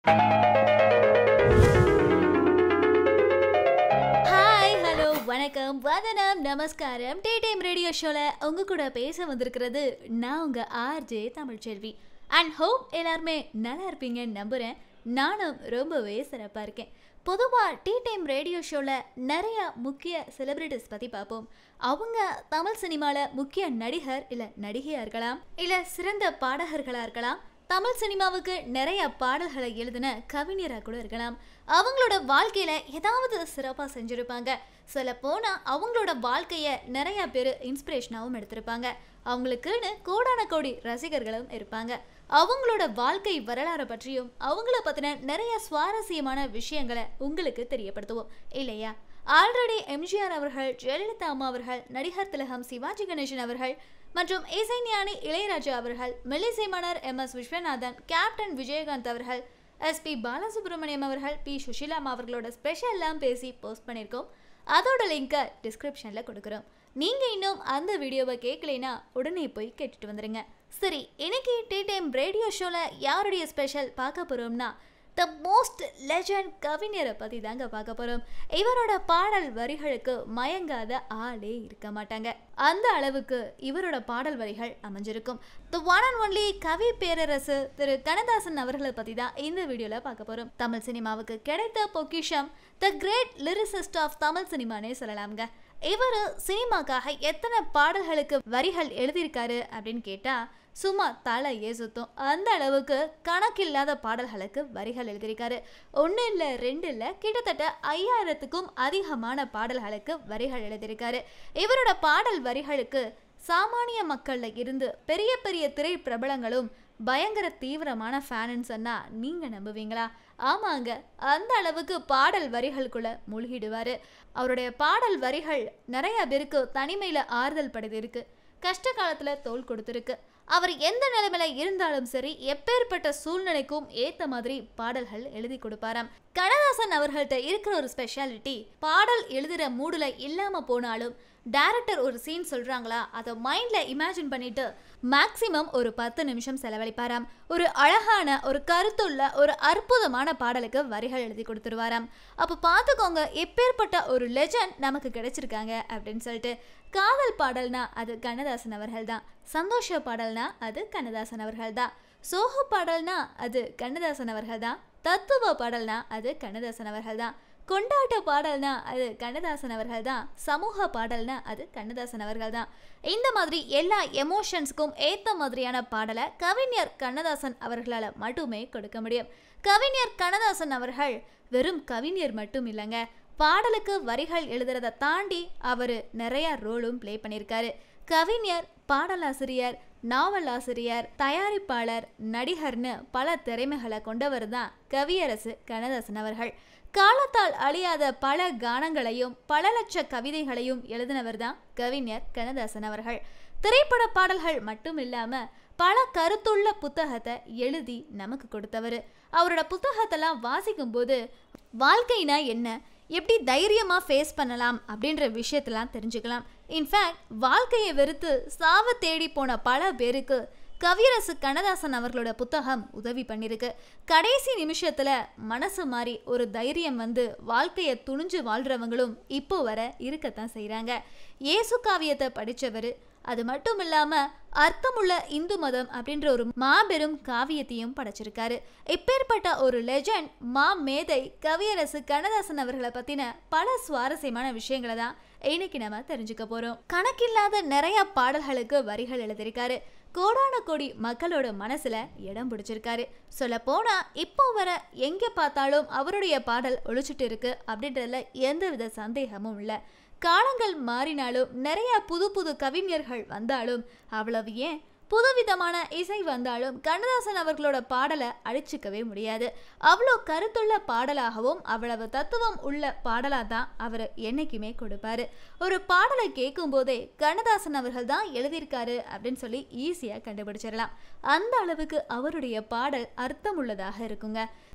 hi hello வணக்கம் வதனம் நமஸ்காரம் டே டைம் ரேடியோ ஷோவில் உங்க கூட பேச வந்திருக்கிறது நான் உங்க ஆர்ஜே தமிழ்ச்செல்வி அண்ட் ஹோப் எல்லாருமே நல்லா இருப்பீங்கன்னு நம்புகிறேன் நானும் ரொம்பவே சிறப்பாக இருக்கேன் பொதுவாக டீ டைம் ரேடியோ ஷோவில் நிறைய முக்கிய செலிபிரிட்டிஸ் பற்றி பார்ப்போம் அவங்க தமிழ் சினிமாவில் முக்கிய நடிகர் இல்லை நடிகையாக இருக்கலாம் இல்லை சிறந்த பாடகர்களாக இருக்கலாம் தமிழ் சினிமாவுக்கு நிறைய பாடல்களை எழுதின கவிஞராக கூட இருக்கலாம் அவங்களோட வாழ்க்கையில ஏதாவது சிறப்பாக செஞ்சுருப்பாங்க சொல்ல போனால் அவங்களோட வாழ்க்கையை நிறைய பேர் இன்ஸ்பிரேஷனாகவும் எடுத்திருப்பாங்க அவங்களுக்குன்னு கோடான கோடி ரசிகர்களும் இருப்பாங்க அவங்களோட வாழ்க்கை வரலாறை பற்றியும் அவங்கள பற்றின நிறைய சுவாரஸ்யமான விஷயங்களை உங்களுக்கு தெரியப்படுத்துவோம் இல்லையா ஆல்ரெடி எம்ஜிஆர் அவர்கள் ஜெயலலிதா அம்மா அவர்கள் நடிகர் திலகம் சிவாஜி கணேசன் அவர்கள் மற்றும் இசைஞானி இளையராஜா அவர்கள் மெல்லிசை மன்னர் M S Viswanathan captain Vijayakanth அவர்கள் எஸ்பி பாலசுப்ரமணியம் அவர்கள் பி சுஷிலாமா அவர்களோட ஸ்பெஷல்லாம் பேசி போஸ்ட் பண்ணியிருக்கோம் அதோட லிங்கை டிஸ்கிரிப்ஷனில் கொடுக்குறோம் நீங்கள் இன்னும் அந்த வீடியோவை கேட்கலைன்னா உடனே போய் கேட்டுட்டு வந்துடுங்க சரி இன்னைக்கு டீ டைம் ரேடியோ ஷோவில் யாருடைய ஸ்பெஷல் பார்க்க போகிறோம்னா த மோஸ்ட் லெஜண்ட் கவிஞரை பற்றி தாங்க பார்க்க போகிறோம் இவரோட பாடல் வரிகளுக்கு மயங்காத ஆளே இருக்க மாட்டாங்க அந்த அளவுக்கு இவரோட பாடல் வரிகள் அமைஞ்சிருக்கும் த ஒன் அண்ட் ஒன்லி கவி பேரரசு திரு கண்ணதாசன் அவர்களை பற்றி தான் இந்த வீடியோவில் பார்க்க போகிறோம் தமிழ் சினிமாவுக்கு கிடைத்த பொக்கிஷம் the great lyricist of Tamil சினிமானே சொல்லலாம்ங்க இவர் சினிமாக்காக எத்தனை பாடல்களுக்கு வரிகள் எழுதியிருக்காரு அப்படின்னு கேட்டால் சும்மா தலையே சுத்தம் அந்த அளவுக்கு கணக்கில்லாத பாடல்களுக்கு வரிகள் எழுதியிருக்காரு ஒன்று இல்லை ரெண்டு இல்லை கிட்டத்தட்ட ஐயாயிரத்துக்கும் அதிகமான பாடல்களுக்கு வரிகள் எழுதியிருக்காரு இவரோட பாடல் வரிகளுக்கு சாமானிய மக்களில் இருந்து பெரிய பெரிய திரை பிரபலங்களும் பயங்கர தீவிரமான ஃபேனுன்னு சொன்னால் நீங்கள் நம்புவீங்களா ஆமாங்க அந்த அளவுக்கு பாடல் வரிகளுக்குள்ள மூழ்கிடுவார் அவருடைய பாடல் வரிகள் நிறைய பேருக்கு தனிமையில் ஆறுதல் படுத்திருக்கு கஷ்ட காலத்தில் தோல் கொடுத்துருக்கு அவர் எந்த நிலைமையில இருந்தாலும் சரி எப்பேற்பட்ட சூழ்நிலைக்கும் ஏத்த மாதிரி பாடல்கள் எழுதி கொடுப்பாராம் கண்ணதாசன் அவர்கள்ட்ட இருக்கிற ஒரு ஸ்பெஷாலிட்டி பாடல் எழுதுற மூடுல இல்லாம போனாலும் டைரக்டர் ஒரு சீன் சொல்றாங்களா அதை மைண்ட்ல இமேஜின் பண்ணிட்டு மேக்சிமம் ஒரு பத்து நிமிஷம் செலவழிப்பாராம் ஒரு அழகான ஒரு கருத்துள்ள ஒரு அற்புதமான பாடலுக்கு வரிகள் எழுதி கொடுத்துருவாராம் அப்போ பார்த்துக்கோங்க எப்பேற்பட்ட ஒரு லெஜண்ட் நமக்கு கிடைச்சிருக்காங்க அப்படின்னு சொல்லிட்டு காதல் பாடல்னா அது கண்ணதாசன் அவர்கள் தான் சந்தோஷ பாடல்னா அது கண்ணதாசன் அவர்கள் தான் சோக பாடல்னா அது கண்ணதாசன் அவர்கள் தான் தத்துவ பாடல்னா அது கண்ணதாசன் அவர்கள் தான் கொண்டாட்ட பாடல்னா அது கண்ணதாசன் அவர்கள் தான் சமூக பாடல்னா அது கண்ணதாசன் அவர்கள் தான் இந்த மாதிரி எல்லா எமோஷன்ஸ்க்கும் ஏற்ற மாதிரியான பாடலை கவிஞர் கண்ணதாசன் அவர்களால் மட்டுமே கொடுக்க முடியும் கவிஞர் கண்ணதாசன் அவர்கள் வெறும் கவிஞர் மட்டும் இல்லைங்க பாடலுக்கு வரிகள் எழுதுறதை தாண்டி அவர் நிறைய ரோலும் ப்ளே பண்ணியிருக்காரு கவிஞர் பாடலாசிரியர் நாவல் ஆசிரியர் தயாரிப்பாளர் நடிகர்னு பல திறமைகளை கொண்டவர் தான் கவியரசு கண்ணதாசன் அவர்கள் காலத்தால் அழியாத பல கானங்களையும் பல லட்ச கவிதைகளையும் எழுதினவர் தான் கவிஞர் கண்ணதாசன் அவர்கள் திரைப்பட பாடல்கள் மட்டும் இல்லாம பல கருத்துள்ள புத்தகத்தை எழுதி நமக்கு கொடுத்தவர் அவரோட புத்தகத்தெல்லாம் வாசிக்கும் போது வாழ்க்கைனா என்ன எப்படி தைரியமாக ஃபேஸ் பண்ணலாம் அப்படின்ற விஷயத்தெல்லாம் தெரிஞ்சுக்கலாம் இன்ஃபேக்ட் வாழ்க்கையை வெறுத்து சாவ தேடி போன பல பேருக்கு கவியரசு கண்ணதாசன் அவர்களோட புத்தகம் உதவி பண்ணியிருக்கு கடைசி நிமிஷத்தில் மனசு மாறி ஒரு தைரியம் வந்து வாழ்க்கையை துணிஞ்சு வாழ்கிறவங்களும் இப்போ வர இருக்கத்தான் செய்கிறாங்க இயேசு காவியத்தை படித்தவர் அது மட்டும் இல்லாமல் அர்த்தமுள்ள இந்து மதம் அப்படின்ற ஒரு மாபெரும் காவியத்தையும் படைச்சிருக்காரு இப்பேற்பட்ட ஒரு லெஜண்ட் மா மேதை கவியரசு கண்ணதாசன் அவர்களை பற்றின பல சுவாரஸ்யமான விஷயங்களை தான் இன்னைக்கு நம்ம தெரிஞ்சுக்க போகிறோம் கணக்கில்லாத நிறைய பாடல்களுக்கு வரிகள் எழுதியிருக்காரு கோடான கோடி மக்களோட மனசுல இடம் பிடிச்சிருக்காரு சொல்ல போனா இப்போ வர எங்க பார்த்தாலும் அவருடைய பாடல் ஒழிச்சிட்டு இருக்கு அப்படின்றதுல எந்தவித சந்தேகமும் இல்லை காலங்கள் மாறினாலும் நிறைய புது புது கவிஞர்கள் வந்தாலும் அவ்வளவு ஏன் புதுவிதமான இசை வந்தாலும் கண்ணதாசன் அவர்களோட பாடலை அழிச்சிக்கவே முடியாது அவ்வளோ கருத்துள்ள பாடலாகவும் அவ்வளவு தத்துவம் உள்ள பாடலாக தான் அவர் என்னைக்குமே கொடுப்பாரு ஒரு பாடலை கேட்கும் போதே கண்ணதாசன் அவர்கள் தான் எழுதியிருக்காரு அப்படின்னு சொல்லி ஈஸியாக கண்டுபிடிச்சிடலாம் அந்த அளவுக்கு அவருடைய பாடல் அர்த்தமுள்ளதாக இருக்குங்க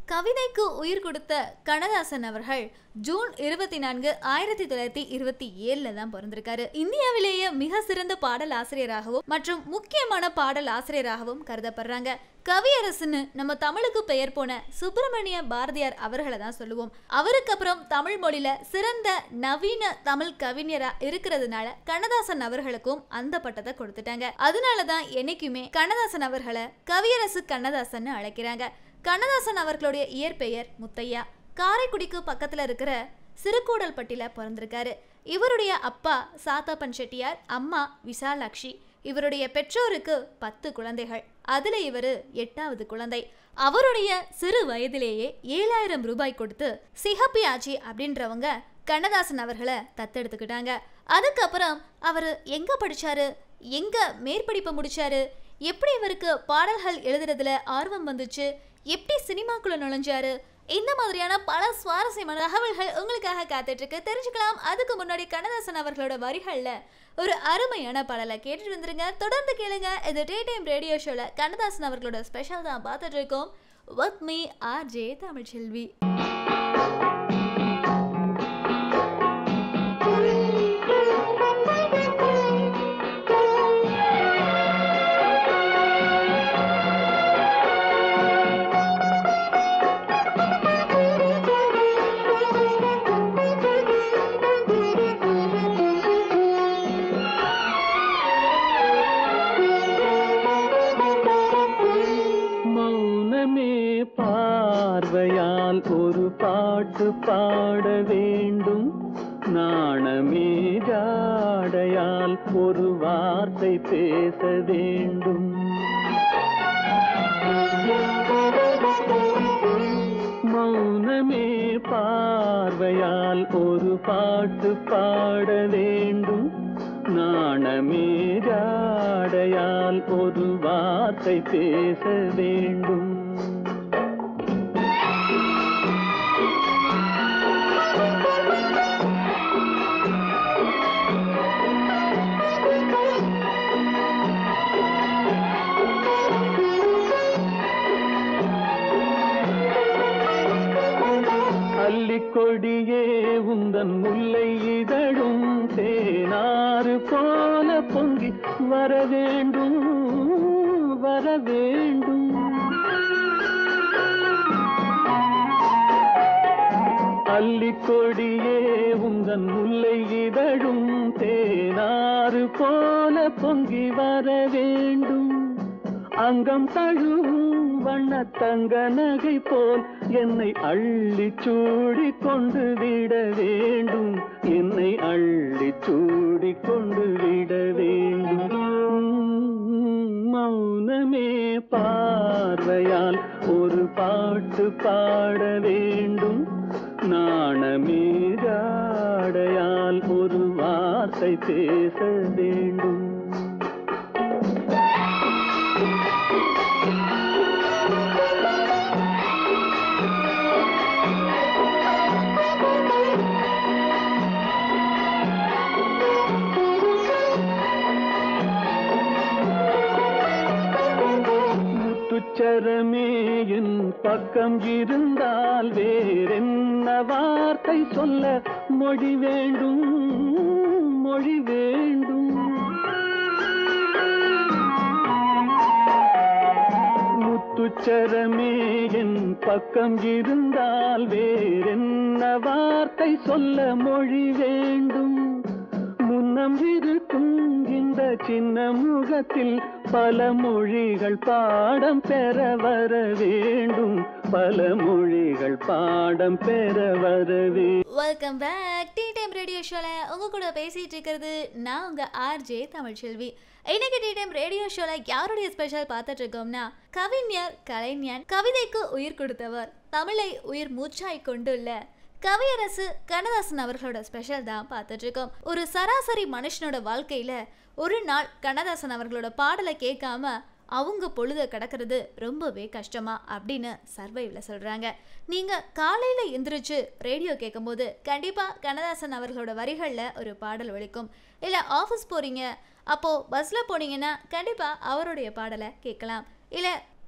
கவிதைக்கு உயிர் கொடுத்த கண்ணதாசன் அவர்கள் ஜூன் இருபத்தி நான்கு ஆயிரத்தி தொள்ளாயிரத்தி இருபத்தி ஏழுல தான் பிறந்திருக்காரு இந்தியாவிலேயே மிக சிறந்த பாடல் ஆசிரியராகவும் மற்றும் முக்கியமான பாடல் ஆசிரியராகவும் கருதப்படுறாங்க கவியரசுன்னு நம்ம தமிழுக்கு பெயர் போன சுப்பிரமணிய பாரதியார் அவர்களை தான் சொல்லுவோம் அவருக்கு அப்புறம் தமிழ் மொழியில சிறந்த நவீன தமிழ் கவிஞரா இருக்கிறதுனால கண்ணதாசன் அவர்களுக்கும் அந்த பட்டத்தை கொடுத்துட்டாங்க அதனால தான் என்னைக்குமே கண்ணதாசன் அவர்களை கவியரசு கண்ணதாசன் அழைக்கிறாங்க கண்ணதாசன் அவர்களுடைய இயற்பெயர் முத்தையா காரைக்குடிக்கு பக்கத்துல இருக்கிற சிறுகூடல்பட்டியில பிறந்திருக்காரு இவருடைய அப்பா சாத்தாப்பன் செட்டியார் அம்மா விசாலாட்சி இவருடைய பெற்றோருக்கு பத்து குழந்தைகள் அதுல இவரு எட்டாவது குழந்தை அவருடைய சிறு வயதிலேயே ஏழாயிரம் ரூபாய் கொடுத்து சிஹப்பி ஆச்சி அப்படின்றவங்க கண்ணதாசன் அவர்களை தத்தெடுத்துக்கிட்டாங்க அதுக்கப்புறம் அவர் எங்க படிச்சாரு எங்க மேற்படிப்பை முடிச்சாரு எப்படி இவருக்கு பாடல்கள் எழுதுறதுல ஆர்வம் வந்துச்சு எப்படி சினிமாக்குள்ள நுழைஞ்சாரு இந்த மாதிரியான பல சுவாரஸ்யமான தகவல்கள் உங்களுக்காக காத்துட்டு இருக்கு தெரிஞ்சுக்கலாம் அதுக்கு முன்னாடி கண்ணதாசன் அவர்களோட வரிகள்ல ஒரு அருமையான பாடலை கேட்டுட்டு வந்துருங்க தொடர்ந்து கேளுங்க இது டே டைம் ரேடியோ ஷோல கண்ணதாசன் அவர்களோட ஸ்பெஷல் தான் பார்த்துட்டு இருக்கோம் with me R J Tamilselvi மௌனமே பார்வையால் ஒரு பாட்டு பாட வேண்டும் நாணமே ஜாடையால் ஒரு வார்த்தை பேச வேண்டும் மௌனமே பார்வையால் ஒரு பாட்டு பாட வேண்டும் நாணமே ஜாடையால் ஒரு வார்த்தை பேச வேண்டும் அல்லிக்கொடியே உந்தன் முல்லை இதழும் தேனாறு போல பொங்கி வர வேண்டும் வர வேண்டும் அல்லிக்கொடியே உந்தன் முல்லை இதழும் தேனாறு போல பொங்கி வர வேண்டும் அங்கம் தழுவும் வண்ண தங்க நகை போல் என்னை அள்ளி சூடி கொண்டு விட வேண்டும் என்னை அள்ளி சூடி கொண்டு விட வேண்டும் மௌனமே பார்வையால் ஒரு பாட்டு பாட வேண்டும் நாணமே ஜாடையால் ஒரு வார்த்தை பேச வேண்டும் முத்துச்சரமே என் பக்கம் இருந்தால் வேறென்ன வார்த்தை சொல்ல மொழி வேண்டும் மொழி வேண்டும் முத்துச்சரமே என் பக்கம் இருந்தால் வேறென்ன வார்த்தை சொல்ல மொழி வேண்டும் முன்னம் இருக்கும் இந்த சின்ன முகத்தில் பல மொழிகள் பாடம் பெற வர வேண்டும் பல மொழிகள் பாடம் பெற வர வேண்டும் welcome back tea time radio ஷோல உங்க கூட பேசிட்டு இருக்கிறது நான் உங்க ஆர்ஜே தமிழ்ச்செல்வி இன்னைக்கு டீ டைம் ரேடியோ ஷோல யாருடைய ஸ்பெஷல் பார்த்துட்டு இருக்கோம்னா கவிஞர் கலைஞன் கவிதைக்கு உயிர் கொடுத்தவர் தமிழை உயிர் மூச்சாய் கொண்டுள்ள கவியரசு கண்ணதாசன் அவர்களோட ஸ்பெஷல் தான் பார்த்துட்டு இருக்கோம் ஒரு சராசரி மனுஷனோட வாழ்க்கையில ஒரு நாள் கண்ணதாசன் அவர்களோட பாடலை கேட்காம அவங்க பொழுத கடக்கிறது ரொம்பவே கஷ்டமா அப்படின்னு சர்வைவில் சொல்றாங்க நீங்க காலையில எந்திரிச்சு ரேடியோ கேட்கும்போது கண்டிப்பா கண்ணதாசன் அவர்களோட வரிகள்ல ஒரு பாடல் ஒலிக்கும் இல்ல ஆஃபீஸ் போறீங்க அப்போ பஸ்ல போனீங்கன்னா கண்டிப்பா அவருடைய பாடலை கேட்கலாம் இல்ல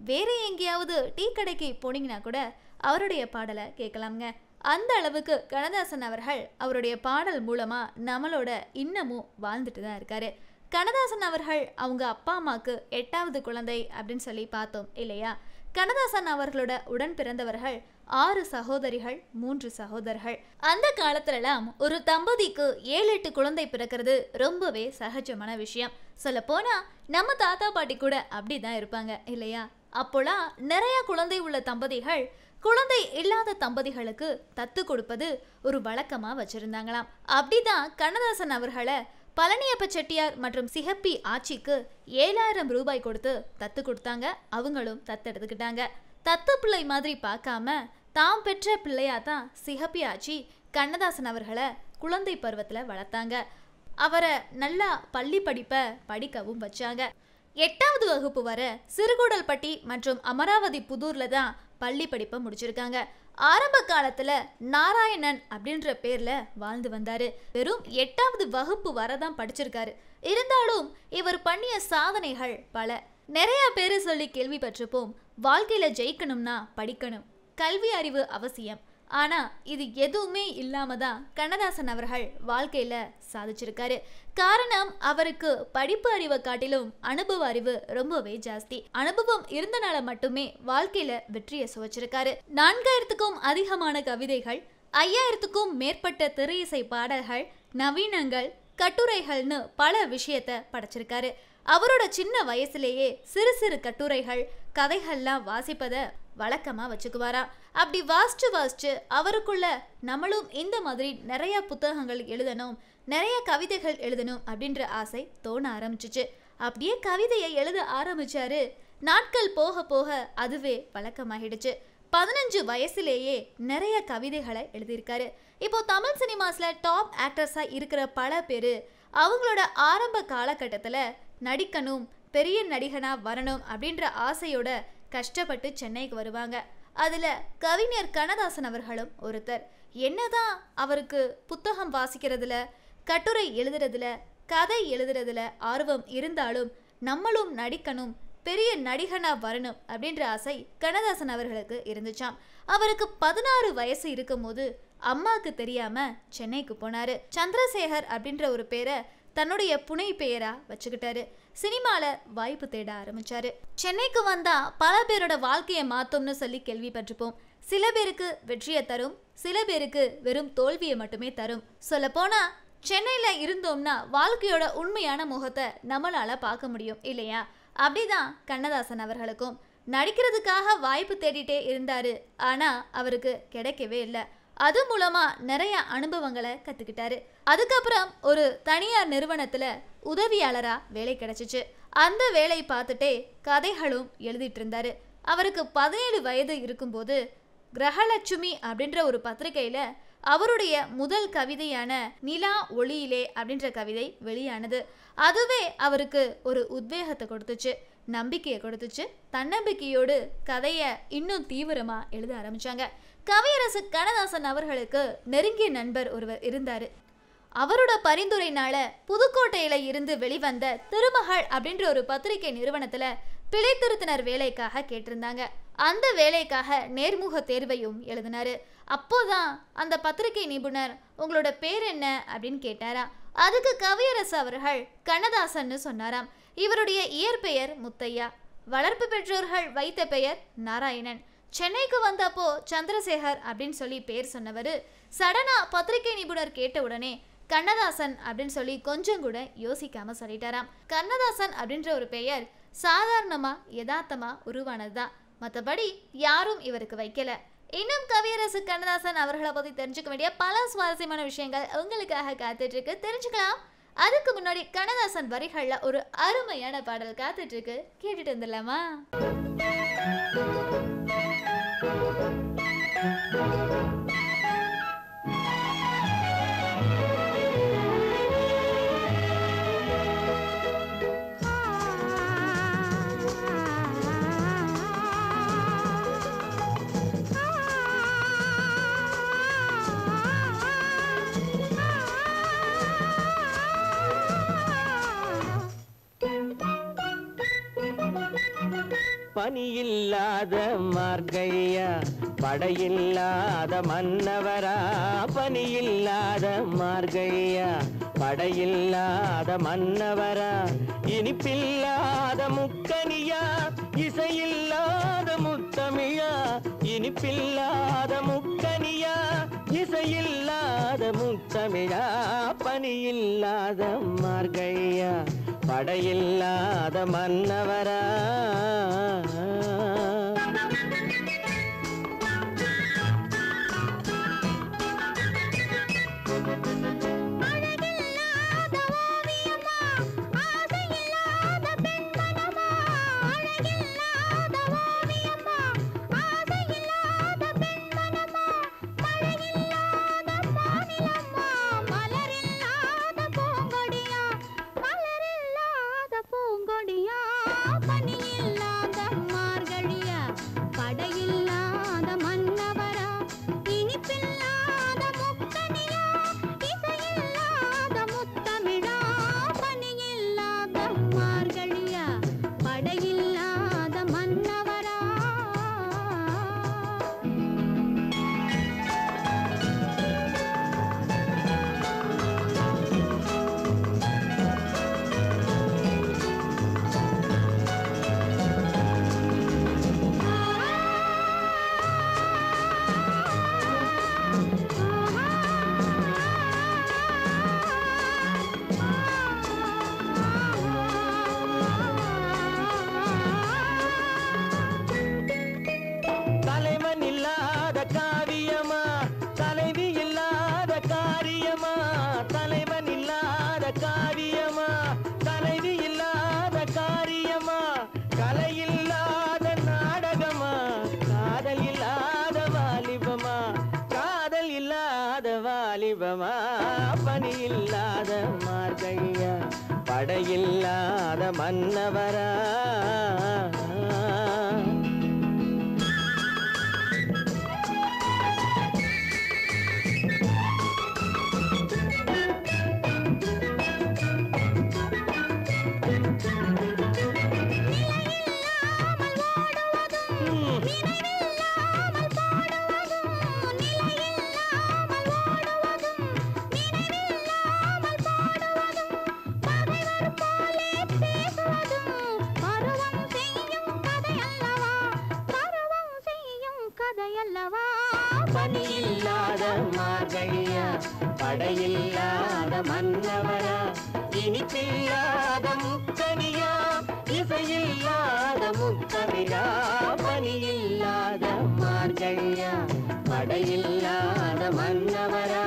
வேற எங்கேயாவது டீ கடைக்கு போனீங்கன்னா கூட அவருடைய பாடலை கேட்கலாம்ங்க அந்த அளவுக்கு கண்ணதாசன் அவர்கள் அவருடைய பாடல் மூலமா நம்மளோட இன்னமும் வாழ்ந்துட்டு தான் இருக்காரு கண்ணதாசன் அவர்கள் அவங்க அப்பா அம்மாவுக்கு எட்டாவது குழந்தை அப்படின்னு சொல்லி பார்த்தோம் இல்லையா கண்ணதாசன் அவர்களோட உடன் பிறந்தவர்கள் ஆறு சகோதரிகள் மூன்று சகோதரர்கள் அந்த காலத்துலலாம் ஒரு தம்பதிக்கு ஏழு எட்டு குழந்தை பிறக்கிறது ரொம்பவே சகஜமான விஷயம் சொல்ல போனா நம்ம தாத்தா பாட்டி கூட அப்படிதான் இருப்பாங்க இல்லையா அப்போலாம் நிறைய குழந்தை உள்ள தம்பதிகள் குழந்தை இல்லாத தம்பதிகளுக்கு தத்து கொடுப்பது ஒரு வழக்கமா வச்சிருந்தாங்களாம் அப்படிதான் கண்ணதாசன் அவர்களை பழனியப்ப செட்டியார் மற்றும் சிகப்பி ஆட்சிக்கு ஏழாயிரம் ரூபாய் கொடுத்து தத்து கொடுத்தாங்க அவங்களும் தத்தெடுத்துக்கிட்டாங்க தத்து பிள்ளை மாதிரி பார்க்காம தாம் பெற்ற பிள்ளையா தான் சிகப்பி ஆச்சி கண்ணதாசன் அவர்களை குழந்தை பருவத்தில் வளர்த்தாங்க அவரை நல்லா பள்ளி படிப்பை படிக்கவும் வச்சாங்க எட்டாவது வகுப்பு வர சிறுகூடல்பட்டி மற்றும் அமராவதி புதூர்ல தான் பள்ளி படிப்பை முடிச்சிருக்காங்க ஆரம்ப காலத்துல நாராயணன் அப்படின்ற பேர்ல வாழ்ந்து வந்தாரு வெறும் எட்டாவது வகுப்பு வரை தான் படிச்சிருக்காரு இருந்தாலும் இவர் பண்ணிய சாதனைகள் பல நிறைய பேரு சொல்லி கேள்விப்பட்டிருப்போம் வாழ்க்கையில ஜெயிக்கணும்னா படிக்கணும் கல்வி அறிவு அவசியம் ஆனா இது எதுவுமே இல்லாம தான் கண்ணதாசன் அவர்கள் வாழ்க்கையில சாதிச்சிருக்காரு காரணம் அவருக்கு படிப்பு அறிவை காட்டிலும் அனுபவ அறிவு ரொம்பவே ஜாஸ்தி அனுபவம் இருந்தனால மட்டுமே வாழ்க்கையில வெற்றியை சுவைச்சிருக்காரு நான்காயிரத்துக்கும் அதிகமான கவிதைகள் ஐயாயிரத்துக்கும் மேற்பட்ட திரையிசை பாடல்கள் நவீனங்கள் கட்டுரைகள்னு பல விஷயத்த படைச்சிருக்காரு அவரோட சின்ன வயசுலேயே சிறு சிறு கட்டுரைகள் கதைகள்லாம் வாசிப்பதை வழக்கமாக வச்சுக்குவாராம் அப்படி வாசிச்சு வாசிச்சு அவருக்குள்ள நம்மளும் இந்த மாதிரி நிறைய புத்தகங்கள் எழுதணும் நிறைய கவிதைகள் எழுதணும் அப்படின்ற ஆசை தோண ஆரம்பிச்சிச்சு அப்படியே கவிதையை எழுத ஆரம்பிச்சாரு நாட்கள் போக போக அதுவே வழக்கமாகிடுச்சு பதினஞ்சு வயசுலேயே நிறைய கவிதைகளை எழுதியிருக்காரு இப்போ தமிழ் சினிமாஸ்ல டாப் ஆக்டர்ஸா இருக்கிற பல பேர் அவங்களோட ஆரம்ப காலகட்டத்தில் நடிக்கணும் பெரிய நடிகனா வரணும் அப்படின்ற ஆசையோட கஷ்டப்பட்டு சென்னைக்கு வருவாங்க அதுல கவிஞர் கண்ணதாசன் அவர்களும் ஒருத்தர் என்னதான் அவருக்கு புத்தகம் வாசிக்கிறதுல கட்டுரை எழுதுறதுல கதை எழுதுறதுல ஆர்வம் இருந்தாலும் நம்மளும் நடிக்கணும் பெரிய நடிகனா வரணும் அப்படின்ற ஆசை கண்ணதாசன் அவர்களுக்கு இருந்துச்சாம் அவருக்கு பதினாறு வயசு இருக்கும்போது அம்மாக்கு தெரியாம சென்னைக்கு போனாரு சந்திரசேகர் அப்படின்ற ஒரு பேரை தன்னுடைய புனை பெயரா வச்சுக்கிட்டாரு சினிமால வாய்ப்பு தேட ஆரம்பிச்சாரு சென்னைக்கு வந்தா பல பேரோட வாழ்க்கையை மாத்தோம்னு சொல்லி கேள்விப்பட்டிருப்போம் சில பேருக்கு வெற்றியை தரும் சில பேருக்கு வெறும் தோல்வியை மட்டுமே தரும் சொல்ல போனா சென்னையில இருந்தோம்னா வாழ்க்கையோட உண்மையான முகத்தை நம்மளால பார்க்க முடியும் இல்லையா அப்படிதான் கண்ணதாசன் அவர்களுக்கும் நடிக்கிறதுக்காக வாய்ப்பு தேடிட்டே இருந்தாரு ஆனா அவருக்கு கிடைக்கவே இல்லை அது மூலமா நிறைய அனுபவங்களை கத்துக்கிட்டாரு அதுக்கப்புறம் ஒரு தனியார் நிறுவனத்துல உதவியாளரா வேலை கிடைச்சிச்சு அந்த வேலை பார்த்துட்டே கதைகளும் எழுதிட்டு இருந்தாரு அவருக்கு பதினேழு வயது இருக்கும்போது கிரகலட்சுமி அப்படின்ற ஒரு பத்திரிகையில அவருடைய முதல் கவிதையான நிலா ஒளியிலே அப்படின்ற கவிதை வெளியானது அதுவே அவருக்கு ஒரு உத்வேகத்தை கொடுத்துச்சு நம்பிக்கையை கொடுத்துச்சு தன்னம்பிக்கையோடு கதையை இன்னும் தீவிரமா எழுத ஆரம்பிச்சாங்க கவியரசு கண்ணதாசன் அவர்களுக்கு நெருங்கிய நண்பர் ஒருவர் இருந்தாரு அவரோட பரிந்துரைனால புதுக்கோட்டையில இருந்து வெளிவந்த திருமகள் அப்படின்ற ஒரு பத்திரிகை நிறுவனத்துல பிழை திருத்தினர் வேலைக்காக கேட்டிருந்தாங்க அந்த வேலைக்காக நேர்முக தேர்வையும் எழுதினாரு அப்போதான் அந்த பத்திரிகை நிபுணர் உங்களோட பேர் என்ன அப்படின்னு கேட்டாரா அதுக்கு கவியரசு அவர்கள் கண்ணதாசன்னு சொன்னாராம் இவருடைய இயற்பெயர் முத்தையா வளர்ப்பு பெற்றோர்கள் வைத்த பெயர் நாராயணன் சென்னைக்கு வந்தப்போ சந்திரசேகர் அப்படின்னு சொல்லி பேர் சொன்னவர் சடனா பத்திரிகை நிபுணர் கேட்ட உடனே கண்ணதாசன் அப்படின்னு சொல்லி கொஞ்சம் கூட யோசிக்காம சொல்லிட்டாராம் கண்ணதாசன் அப்படின்ற ஒரு பெயர் சாதாரணமா யதார்த்தமா உருவானதுதான் மற்றபடி யாரும் இவருக்கு வைக்கல இன்னும் கவியரசு கண்ணதாசன் அவர்களை பத்தி தெரிஞ்சுக்க வேண்டிய பல சுவாரஸ்யமான விஷயங்கள் உங்களுக்காக காத்துட்டு இருக்கு தெரிஞ்சுக்கலாம் அதுக்கு முன்னாடி கண்ணதாசன் வரிகள்ல ஒரு அருமையான பாடல் காத்துட்டு இருக்கு கேட்டுட்டு வந்துடலாமா பனியில்லாத மார்கையா படையில்லாத மன்னவரா பனியில்லாத மார்கையா படையில்லாத மன்னவரா இனிப்பில்லாத முக்கனியா இசையில்லாத முத்தமிழா இனிப்பில்லாத முக்கனியா இசையில்லாத முத்தமிழா பனியில்லாத மார்கையா படையில்லாத மன்னவரா அழகில்லாத ஓவியமா ஆசையில்லாத பெண்மனமா அழகில்லாத ஓவியமா ஆசையில்லாத பெண்மனமா மழையில்லாத மாநிலமா மலரில்லாத பூங்கொடியா மலரில்லாத பூங்கொடியா பனியில்லாத மார்கழியா படையில்லாத மன்னவரா இனிப்பில்லாத முக்கனியா இசையில்லாத முத்தமிழா பனியில்லாத மார்கழியா படையில்லாத மன்னவரா தலைவன் இல்லாத காவியமா தலைவி இல்லாத காரியமா தலைவன் இல்லாத காவியமா தலைவி இல்லாத காரியமா கலை இல்லாத நாடகமா காதல் இல்லாத வாலிபமா காதல் இல்லாத வாலிபமா பணி இல்லாத மார்கையா படையில்லாத மன்னவரா பருவம் செய்யும் கதையல்லவா பருவம் செய்யும் கதையல்லவா பணியில்லாத மார்கழியா படையில்லாத மன்னவரா இனிப்பில்லாத முக்கனியா இசையில்லாத முத்தமிழா பணியில்லாத மார்கழியா படையில்லாத மன்னவரா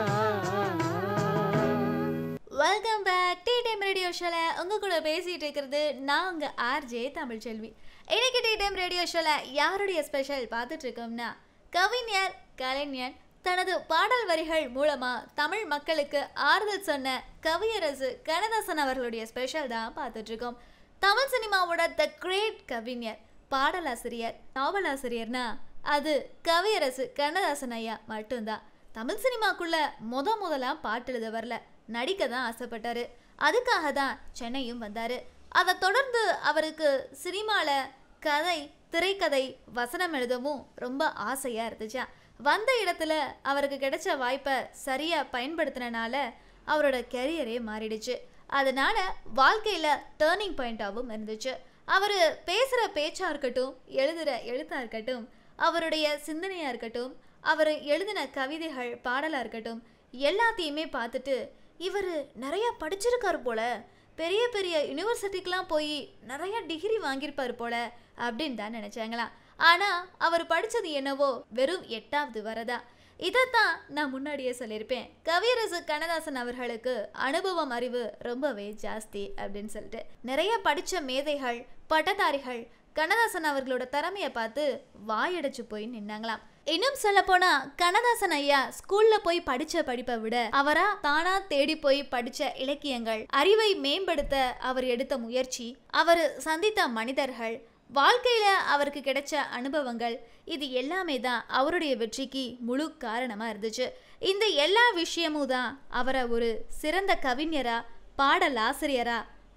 welcome back tea time radio ஷோல உங்க கூட பேசிட்டு இருக்கிறது நான் உங்க ஆர்ஜே தமிழ்ச்செல்வி இன்னைக்கு டீ டைம் ரேடியோ ஷோல யாருடைய ஸ்பெஷல் பார்த்துட்டு இருக்கோம்னா கவிஞர் கலைஞர் தனது பாடல் வரிகள் மூலமா தமிழ் மக்களுக்கு ஆறுதல் சொன்ன கவியரசு கண்ணதாசன் அவர்களுடைய ஸ்பெஷல் தான் பார்த்துட்டு இருக்கோம் தமிழ் சினிமாவோட த கிரேட் கவிஞர் பாடலாசிரியர் நாவலாசிரியர்னா அது கவியரசு கண்ணதாசன் ஐயா மட்டும்தான் தமிழ் சினிமாக்குள்ள முத முதலா பாட்டு எழுத வரல நடிக்க தான் ஆசைப்பட்டாரு அதுக்காக தான் சென்னையும் வந்தாரு அதை தொடர்ந்து அவருக்கு சினிமாவில் கதை திரைக்கதை வசனம் எழுதவும் ரொம்ப ஆசையாக இருந்துச்சா வந்த இடத்துல அவருக்கு கிடைச்ச வாய்ப்பை சரியாக பயன்படுத்தினால அவரோட கெரியரே மாறிடுச்சு அதனால வாழ்க்கையில் டேர்னிங் பாயிண்டாகவும் இருந்துச்சு அவர் பேசுகிற பேச்சாக இருக்கட்டும் எழுதுகிற எழுத்தாக இருக்கட்டும் அவருடைய சிந்தனையாக இருக்கட்டும் அவர் எழுதின கவிதைகள் பாடலாக இருக்கட்டும் எல்லாத்தையுமே பார்த்துட்டு இவர் நிறைய படிச்சிருக்காரு போல பெரிய பெரிய யூனிவர்சிட்டிக்கெலாம் போய் நிறைய டிகிரி வாங்கியிருப்பார் போல அப்படின்னு தான் நினச்சாங்களாம் ஆனால் அவர் படித்தது என்னவோ வெறும் எட்டாவது வரதா இதைத்தான் நான் முன்னாடியே சொல்லியிருப்பேன் கவியரசு கண்ணதாசன் அவர்களுக்கு அனுபவம் அறிவு ரொம்பவே ஜாஸ்தி அப்படின்னு சொல்லிட்டு நிறைய படித்த மேதைகள் பட்டதாரிகள் கண்ணதாசன் அவர்களோட திறமையை பார்த்து வாயடைச்சு போய் நின்னாங்களாம் இன்னும் சொல்ல போனா கண்ணதாசன் ஐயா ஸ்கூல்ல போய் படிச்ச படிப்பை விட அவரா தானா தேடி போய் படிச்ச இலக்கியங்கள் அறிவை மேம்படுத்த அவர் எடுத்த முயற்சி அவர் சந்தித்த மனிதர்கள் வாழ்க்கையில அவருக்கு கிடைச்ச அனுபவங்கள் இது எல்லாமே தான் அவருடைய வெற்றிக்கு முழு காரணமா இருந்துச்சு இந்த எல்லா விஷயமும் தான் அவரை ஒரு சிறந்த கவிஞரா பாடலாசிரியரா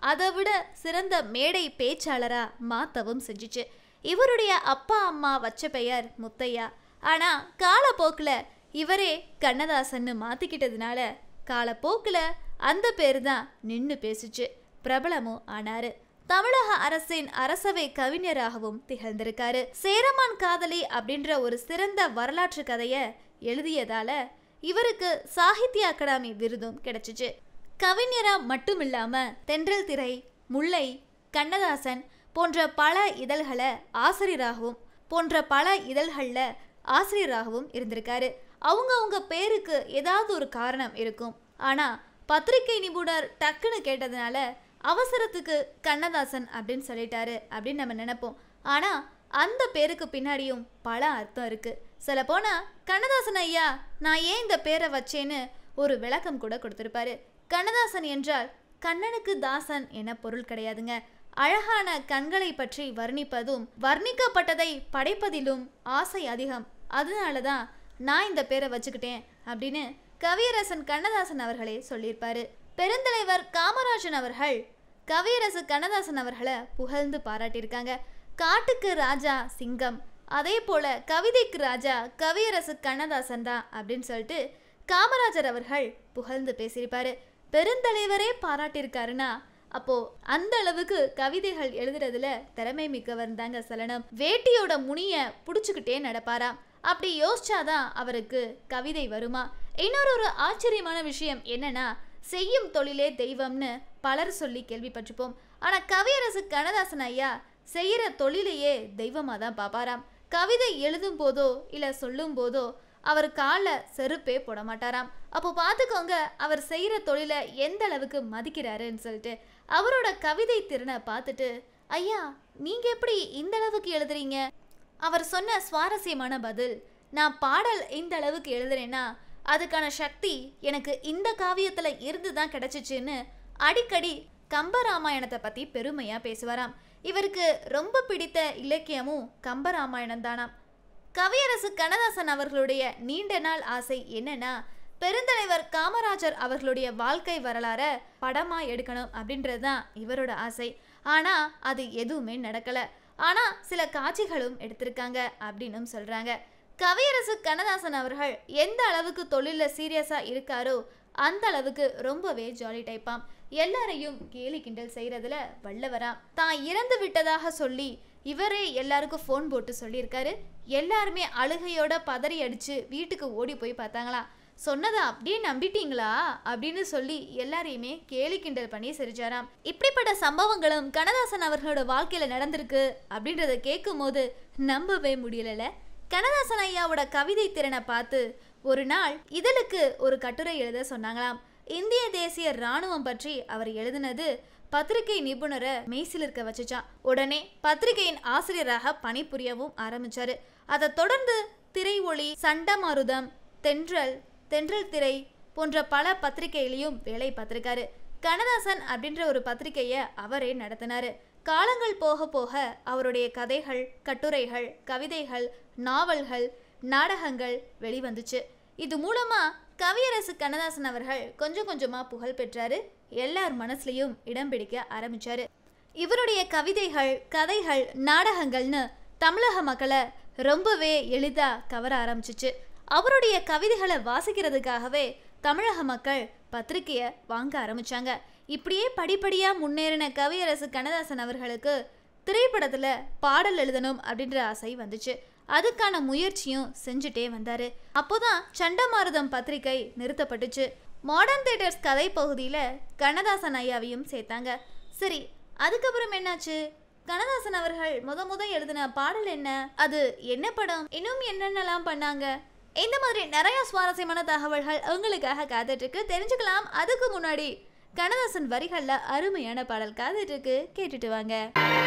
அதை விட சிறந்த மேடை பேச்சாளரா மாத்தவும் செஞ்சுச்சு இவருடைய அப்பா அம்மா வச்ச பெயர் முத்தையா ஆனா காலப்போக்கில் இவரே கண்ணதாசன்னு மாத்திக்கிட்டதுனால காலப்போக்கில் அந்த பேர் தான் நின்று பேசுச்சு பிரபலமும் ஆனாரு தமிழக அரசின் அரசவை கவிஞராகவும் திகழ்ந்திருக்காரு சேரமான் காதலி அப்படின்ற ஒரு சிறந்த வரலாற்று கதையை எழுதியதால இவருக்கு சாகித்ய அகாடமி விருதும் கிடைச்சிச்சு கவிஞரா மட்டும் இல்லாம தென்றல் திரை முல்லை கண்ணதாசன் போன்ற பல இதழ்களை ஆசிரியராகவும் போன்ற பல இதழ்களில் ஆசிரியராகவும் இருந்திருக்காரு அவங்க அவங்க பேருக்கு ஏதாவது ஒரு காரணம் இருக்கும் ஆனா பத்திரிகை நிபுணர் டக்குன்னு கேட்டதுனால அவசரத்துக்கு கண்ணதாசன் அப்படின்னு சொல்லிட்டாரு அப்படின்னு நம்ம நினைப்போம் ஆனா அந்த பேருக்கு பின்னாடியும் பல அர்த்தம் இருக்கு சொல்ல போனா கண்ணதாசன் ஐயா நான் ஏன் இந்த பேரை வச்சேன்னு ஒரு விளக்கம் கூட கொடுத்திருப்பாரு கண்ணதாசன் என்றால் கண்ணனுக்கு தாசன் என பொருள் கிடையாதுங்க அழகான கண்களை பற்றி வர்ணிப்பதும் வர்ணிக்கப்பட்டதை படைப்பதிலும் ஆசை அதிகம் அதனால தான் நான் இந்த பேரை வச்சுக்கிட்டேன் அப்படின்னு கவியரசன் கண்ணதாசன் அவர்களே சொல்லியிருப்பாரு பெருந்தலைவர் காமராஜன் அவர்கள் கவியரசு கண்ணதாசன் அவர்களை புகழ்ந்து பாராட்டியிருக்காங்க காட்டுக்கு ராஜா சிங்கம் அதே போல கவிதைக்கு ராஜா கவியரசு கண்ணதாசன் தான் அப்படின்னு சொல்லிட்டு காமராஜர் அவர்கள் புகழ்ந்து பேசியிருப்பாரு பெருந்தலைவரே பாராட்டியிருக்காருன்னா அப்போ அந்த அளவுக்கு கவிதைகள் எழுதுறதுல திறமை மிக்கவர் தாங்க சலனம் வேட்டியோட முனிய புடிச்சுக்கிட்டே நடப்பாராம் அப்படி யோசிச்சாதான் அவருக்கு கவிதை வருமா இன்னொரு ஒரு ஆச்சரியமான விஷயம் என்னன்னா செய்யும் தொழிலே தெய்வம்னு பலர் சொல்லி கேள்விப்பட்டிருப்போம் ஆனா கவியரசு கண்ணதாசன் ஐயா செய்யற தொழிலையே தெய்வமா தான் பாப்பாராம் கவிதை எழுதும் போதோ இல்ல சொல்லும் போதோ அவர் காலில் செருப்பே போட மாட்டாராம் அப்போ பார்த்துக்கோங்க அவர் செய்கிற தொழிலை எந்த அளவுக்கு மதிக்கிறாருன்னு சொல்லிட்டு அவரோட கவிதை திறனை பார்த்துட்டு ஐயா நீங்கள் எப்படி இந்த அளவுக்கு எழுதுறீங்க அவர் சொன்ன சுவாரஸ்யமான பதில் நான் பாடல் இந்த அளவுக்கு எழுதுறேன்னா அதுக்கான சக்தி எனக்கு இந்த காவியத்தில் இருந்து தான் கிடைச்சிச்சுன்னு அடிக்கடி கம்பராமாயணத்தை பற்றி பெருமையாக பேசுவாராம் இவருக்கு ரொம்ப பிடித்த இலக்கியமும் கம்பராமாயணம் தானாம் கவியரசு கண்ணதாசன் அவர்களுடைய நீண்ட நாள் ஆசை என்னன்னா பெருந்தலைவர் காமராஜர் அவர்களுடைய வாழ்க்கை வரலாற படமா எடுக்கணும் அப்படின்றது தான் இவரோட ஆசை ஆனா அது எதுவுமே நடக்கல ஆனா சில காட்சிகளும் எடுத்திருக்காங்க அப்படின்னும் சொல்றாங்க கவியரசு கண்ணதாசன் அவர்கள் எந்த அளவுக்கு தொழிலில் சீரியஸா இருக்காரோ அந்த அளவுக்கு ரொம்பவே ஜாலி டைப்பாம் எல்லாரையும் கேலி கிண்டல் செய்யறதுல வல்லவராம் தான் இறந்து விட்டதாக சொல்லி இவரே எல்லாருக்கும் ஃபோன் போட்டு சொல்லியிருக்காரு எல்லாருமே அழுகையோட பதறி அடிச்சு வீட்டுக்கு ஓடி போய் பார்த்தாங்களாம் சொன்னதை அப்படியே நம்பிட்டீங்களா அப்படின்னு சொல்லி எல்லாரையுமே கேலி கிண்டல் பண்ணி சிரிச்சாராம் இப்படிப்பட்ட சம்பவங்களும் கண்ணதாசன் அவர்களோட வாழ்க்கையில நடந்திருக்கு அப்படின்றத கேட்கும் போது நம்பவே முடியலல கண்ணதாசன் ஐயாவோட கவிதை திறனை பார்த்து ஒரு நாள் இதழுக்கு ஒரு கட்டுரை எழுத சொன்னாங்களாம் இந்திய தேசிய ராணுவம் பற்றி அவர் எழுதினது பத்திரிகை நிபுணரை மெய்சிலிருக்க வச்சுச்சான் உடனே பத்திரிகையின் ஆசிரியராக பணிபுரியவும் ஆரம்பிச்சாரு அதை தொடர்ந்து திரை ஒளி சண்டமாருதம் தென்றல் தென்றல் திரை போன்ற பல பத்திரிகையிலையும் வேலை பார்த்திருக்காரு கண்ணதாசன் அப்படின்ற ஒரு பத்திரிகையை அவரே நடத்தினாரு காலங்கள் போக போக அவருடைய கதைகள் கட்டுரைகள் கவிதைகள் நாவல்கள் நாடகங்கள் வெளிவந்துச்சு இது மூலமா கவியரசு கண்ணதாசன் அவர்கள் கொஞ்சம் கொஞ்சமா புகழ் பெற்றாரு எல்லார் மனசுலயும் இடம் பிடிக்க ஆரம்பிச்சாரு இவருடைய கவிதைகள் கதைகள் நாடகங்கள்னு தமிழக மக்களை ரொம்பவே எளிதா கவர ஆரம்பிச்சிச்சு அவருடைய கவிதைகளை வாசிக்கிறதுக்காகவே தமிழக மக்கள் பத்திரிக்கையை வாங்க ஆரம்பிச்சாங்க இப்படியே படிப்படியா முன்னேறின கவியரசு கண்ணதாசன் அவர்களுக்கு திரைப்படத்துல பாடல் எழுதணும் அப்படின்ற ஆசை வந்துச்சு அதுக்கான முயற்சியும் செஞ்சுட்டே வந்தாரு அப்போதான் சண்டமாருதம் பத்திரிகை நிறுத்தப்பட்டுச்சு மாடர்ன் தியேட்டர்ஸ் கதை பகுதியில் கண்ணதாசன் ஐயாவையும் சேர்த்தாங்க சரி அதுக்கப்புறம் என்னாச்சு கண்ணதாசன் அவர்கள் முத முத எழுதின பாடல் என்ன அது என்ன படம் இன்னும் என்னென்னலாம் பண்ணாங்க இந்த மாதிரி நிறைய சுவாரஸ்யமான தகவல்கள் உங்களுக்காக காத்துட்டு இருக்கு தெரிஞ்சுக்கலாம் அதுக்கு முன்னாடி கண்ணதாசன் வரிகள்ல அருமையான பாடல் காத்துட்டு இருக்கு கேட்டுட்டு வாங்க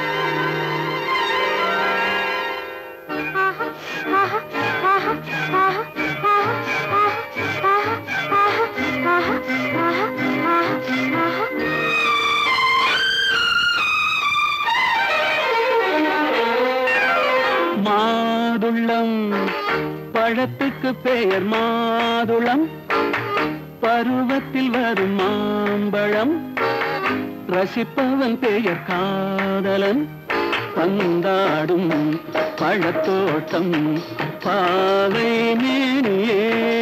மாதுளம் பழத்துக்கு பெயர் மாதுளம் பருவத்தில் வரும் மாம்பழம் ரசிப்பவன் பெயர் காதலன் பந்தாடும் பழத்தோட்டம் பாவை மேனியே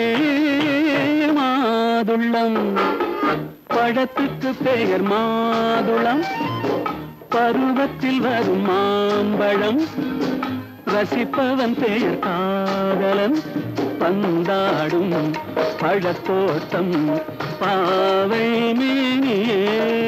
மாதுளம் பழத்துக்கு பெயர் மாதுளம் பருவத்தில் வரும் மாம்பழம் ரசிப்பவன் பெயர் காதலன் பந்தாடும் பழத்தோட்டம் பாவை மேனியே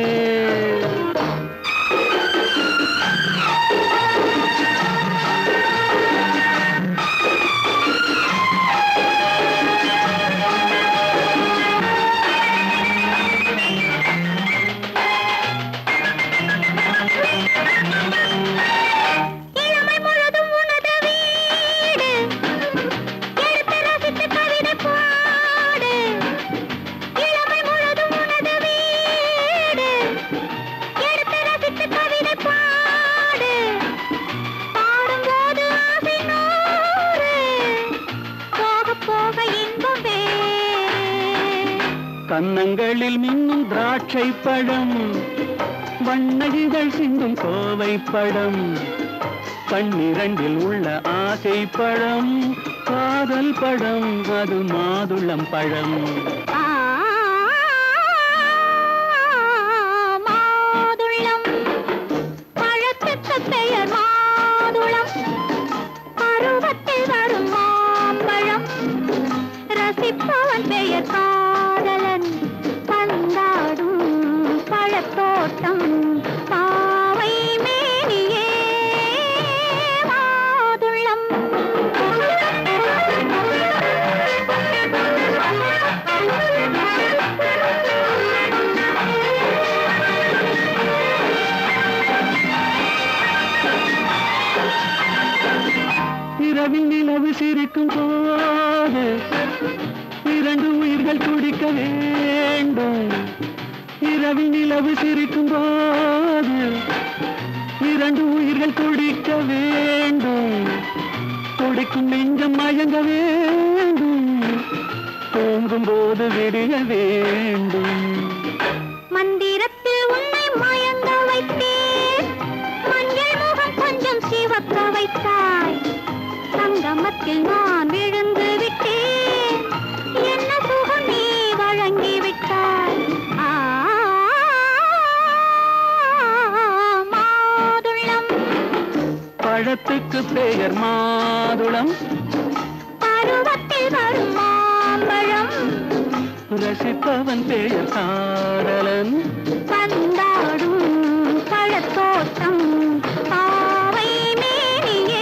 இளமை முழுதும் உனது வீடு எடுத்து ரசித்து கவிதை பாடு இளமை முழுதும் உனது வீடு எடுத்து ரசித்து கவிதை பாடு பாடும்போது ஆசை நூறு போக போக இன்பம் வேறு கன்னங்களில் மின்னும் திராட்சை பழம் வண்ணகிகள் சிந்தும் கோவை பழம் கண்ணிரண்டில் உள்ள ஆசை பழம் காதல் பழம் அது மாதுளம் பழம் ஆ மாதுளம் பழத்துக்கு பெயர் மாதுளம் பருவத்தில் வரும் மாம்பழம் ரசிப்பவன் பெயர் காதலன் பந்தாடும் பழத்தோட்டம் பாவை மேனியே மாதுளம் இரவில் நிலவு சிரிக்கும் போது இரண்டு உயிர்கள் துடிக்க வேண்டும் இரவில் நிலவு சிரிக்கும் போது இரண்டு உயிர்கள் துடிக்க வேண்டும் துடிக்கும் நெஞ்சம் மயங்க வேண்டும் தூங்கும் போது விடிய வேண்டும் மந்திரத்தில் உன்னை மயங்க வைத்தேன் மஞ்சள் முகம் கொஞ்சம் சிவக்க வைத்தாய் சங்கமத்தில் நான் விழுந்து விட்டேன் என்ன சுகம் நீ வழங்கி விட்டாய் ஆ, மாதுளம் பழத்துக்கு பெயர் மாதுளம் பருவத்தில் வரும் மாம்பழம் ரசிப்பவன் பெயர் காதலன் பந்தாடும் பழத்தோட்டம் பாவை மேனியே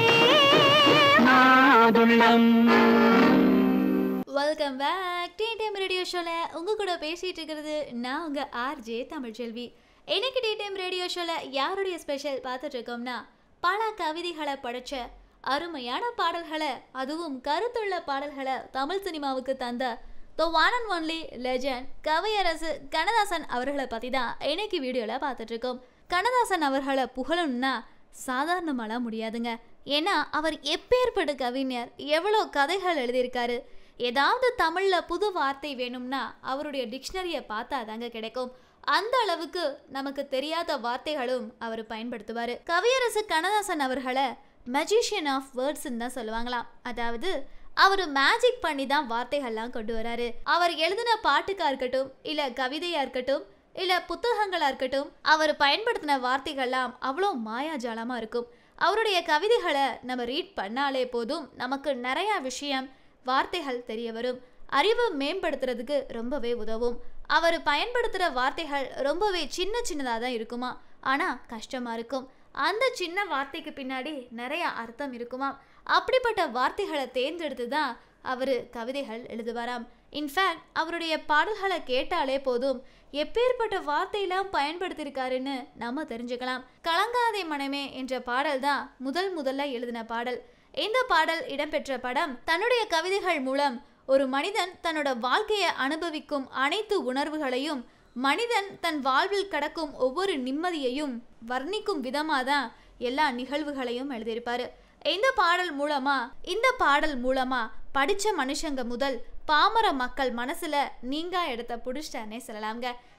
மாதுளம் welcome back tea time radio ஷோவில் உங்கள் கூட பேசிகிட்டு இருக்கிறது நான் உங்கள் ஆர்ஜே தமிழ்ச்செல்வி இன்னைக்கு டி டைம் ரேடியோ ஷோவில் யாருடைய ஸ்பெஷல் பார்த்துட்டு இருக்கோம்னா பல கவிதைகளை படைச்ச அருமையான பாடல்களை அதுவும் கருத்துள்ள பாடல்களை தமிழ் சினிமாவுக்கு தந்த the one and only legend கவியரசு கண்ணதாசன் அவர்களை பற்றி தான் இன்னைக்கு வீடியோவில் பார்த்துட்ருக்கோம் கண்ணதாசன் அவர்களை புகழணும்னா சாதாரணமாலாம் முடியாதுங்க ஏன்னா அவர் எப்பேற்பட்ட கவிஞர் எவ்வளோ கதைகள் எழுதியிருக்காரு ஏதாவது தமிழில் புது வார்த்தை வேணும்னா அவருடைய டிக்ஷனரியை பார்த்தா தாங்க கிடைக்கும் அந்த அளவுக்கு நமக்கு தெரியாத வார்த்தைகளும் அவர் பயன்படுத்துவார் கவியரசு கண்ணதாசன் அவர்களை மெஜிஷியன் ஆஃப் வேர்ட்ஸ்ன்னு தான் சொல்லுவாங்களாம் அதாவது அவர் மேஜிக் பண்ணி தான் வார்த்தைகள்லாம் கொண்டு வராரு அவர் எழுதின பாட்டுக்கா இருக்கட்டும் இல்லை கவிதையா இருக்கட்டும் இல்லை புத்தகங்களா இருக்கட்டும் அவர் பயன்படுத்தின வார்த்தைகள்லாம் அவ்வளோ மாயாஜாலமாக இருக்கும் அவருடைய கவிதைகளை நம்ம ரீட் பண்ணாலே போதும் நமக்கு நிறைய விஷயம் வார்த்தைகள் தெரிய வரும் அறிவு மேம்படுத்துறதுக்கு ரொம்பவே உதவும் அவர் பயன்படுத்துகிற வார்த்தைகள் ரொம்பவே சின்ன சின்னதாக தான் இருக்குமா ஆனால் கஷ்டமாக இருக்கும் அந்த சின்ன வார்த்தைக்கு பின்னாடி நிறைய அர்த்தம் இருக்குமா அப்படிப்பட்ட வார்த்தைகளை தேர்ந்தெடுத்து தான் அவர் கவிதைகள் எழுதுவாராம் இன்ஃபேக்ட் அவருடைய பாடல்களை கேட்டாலே போதும் எப்பேற்பட்ட வார்த்தையெல்லாம் பயன்படுத்தியிருக்காருன்னு நம்ம தெரிஞ்சுக்கலாம் கலங்காதே மனமே என்ற பாடல் தான் முதல் முதல்ல எழுதின பாடல் இந்த பாடல் இடம்பெற்ற படம் தன்னுடைய கவிதைகள் மூலம் ஒரு மனிதன் தன்னோட வாழ்க்கையை அனுபவிக்கும் அனைத்து உணர்வுகளையும் மனிதன் தன் வாழ்வில் கடக்கும் ஒவ்வொரு நிம்மதியையும் வர்ணிக்கும் விதமாக தான் எல்லா நிகழ்வுகளையும் எழுதியிருப்பாரு இந்த பாடல் மூலமா இந்த பாடல் மூலமா படிச்ச மனுஷங்க முதல் பாமர மக்கள் மனசுல நீங்கா இடத்த பிடிச்சிட்டானே சொல்லலாம்ங்க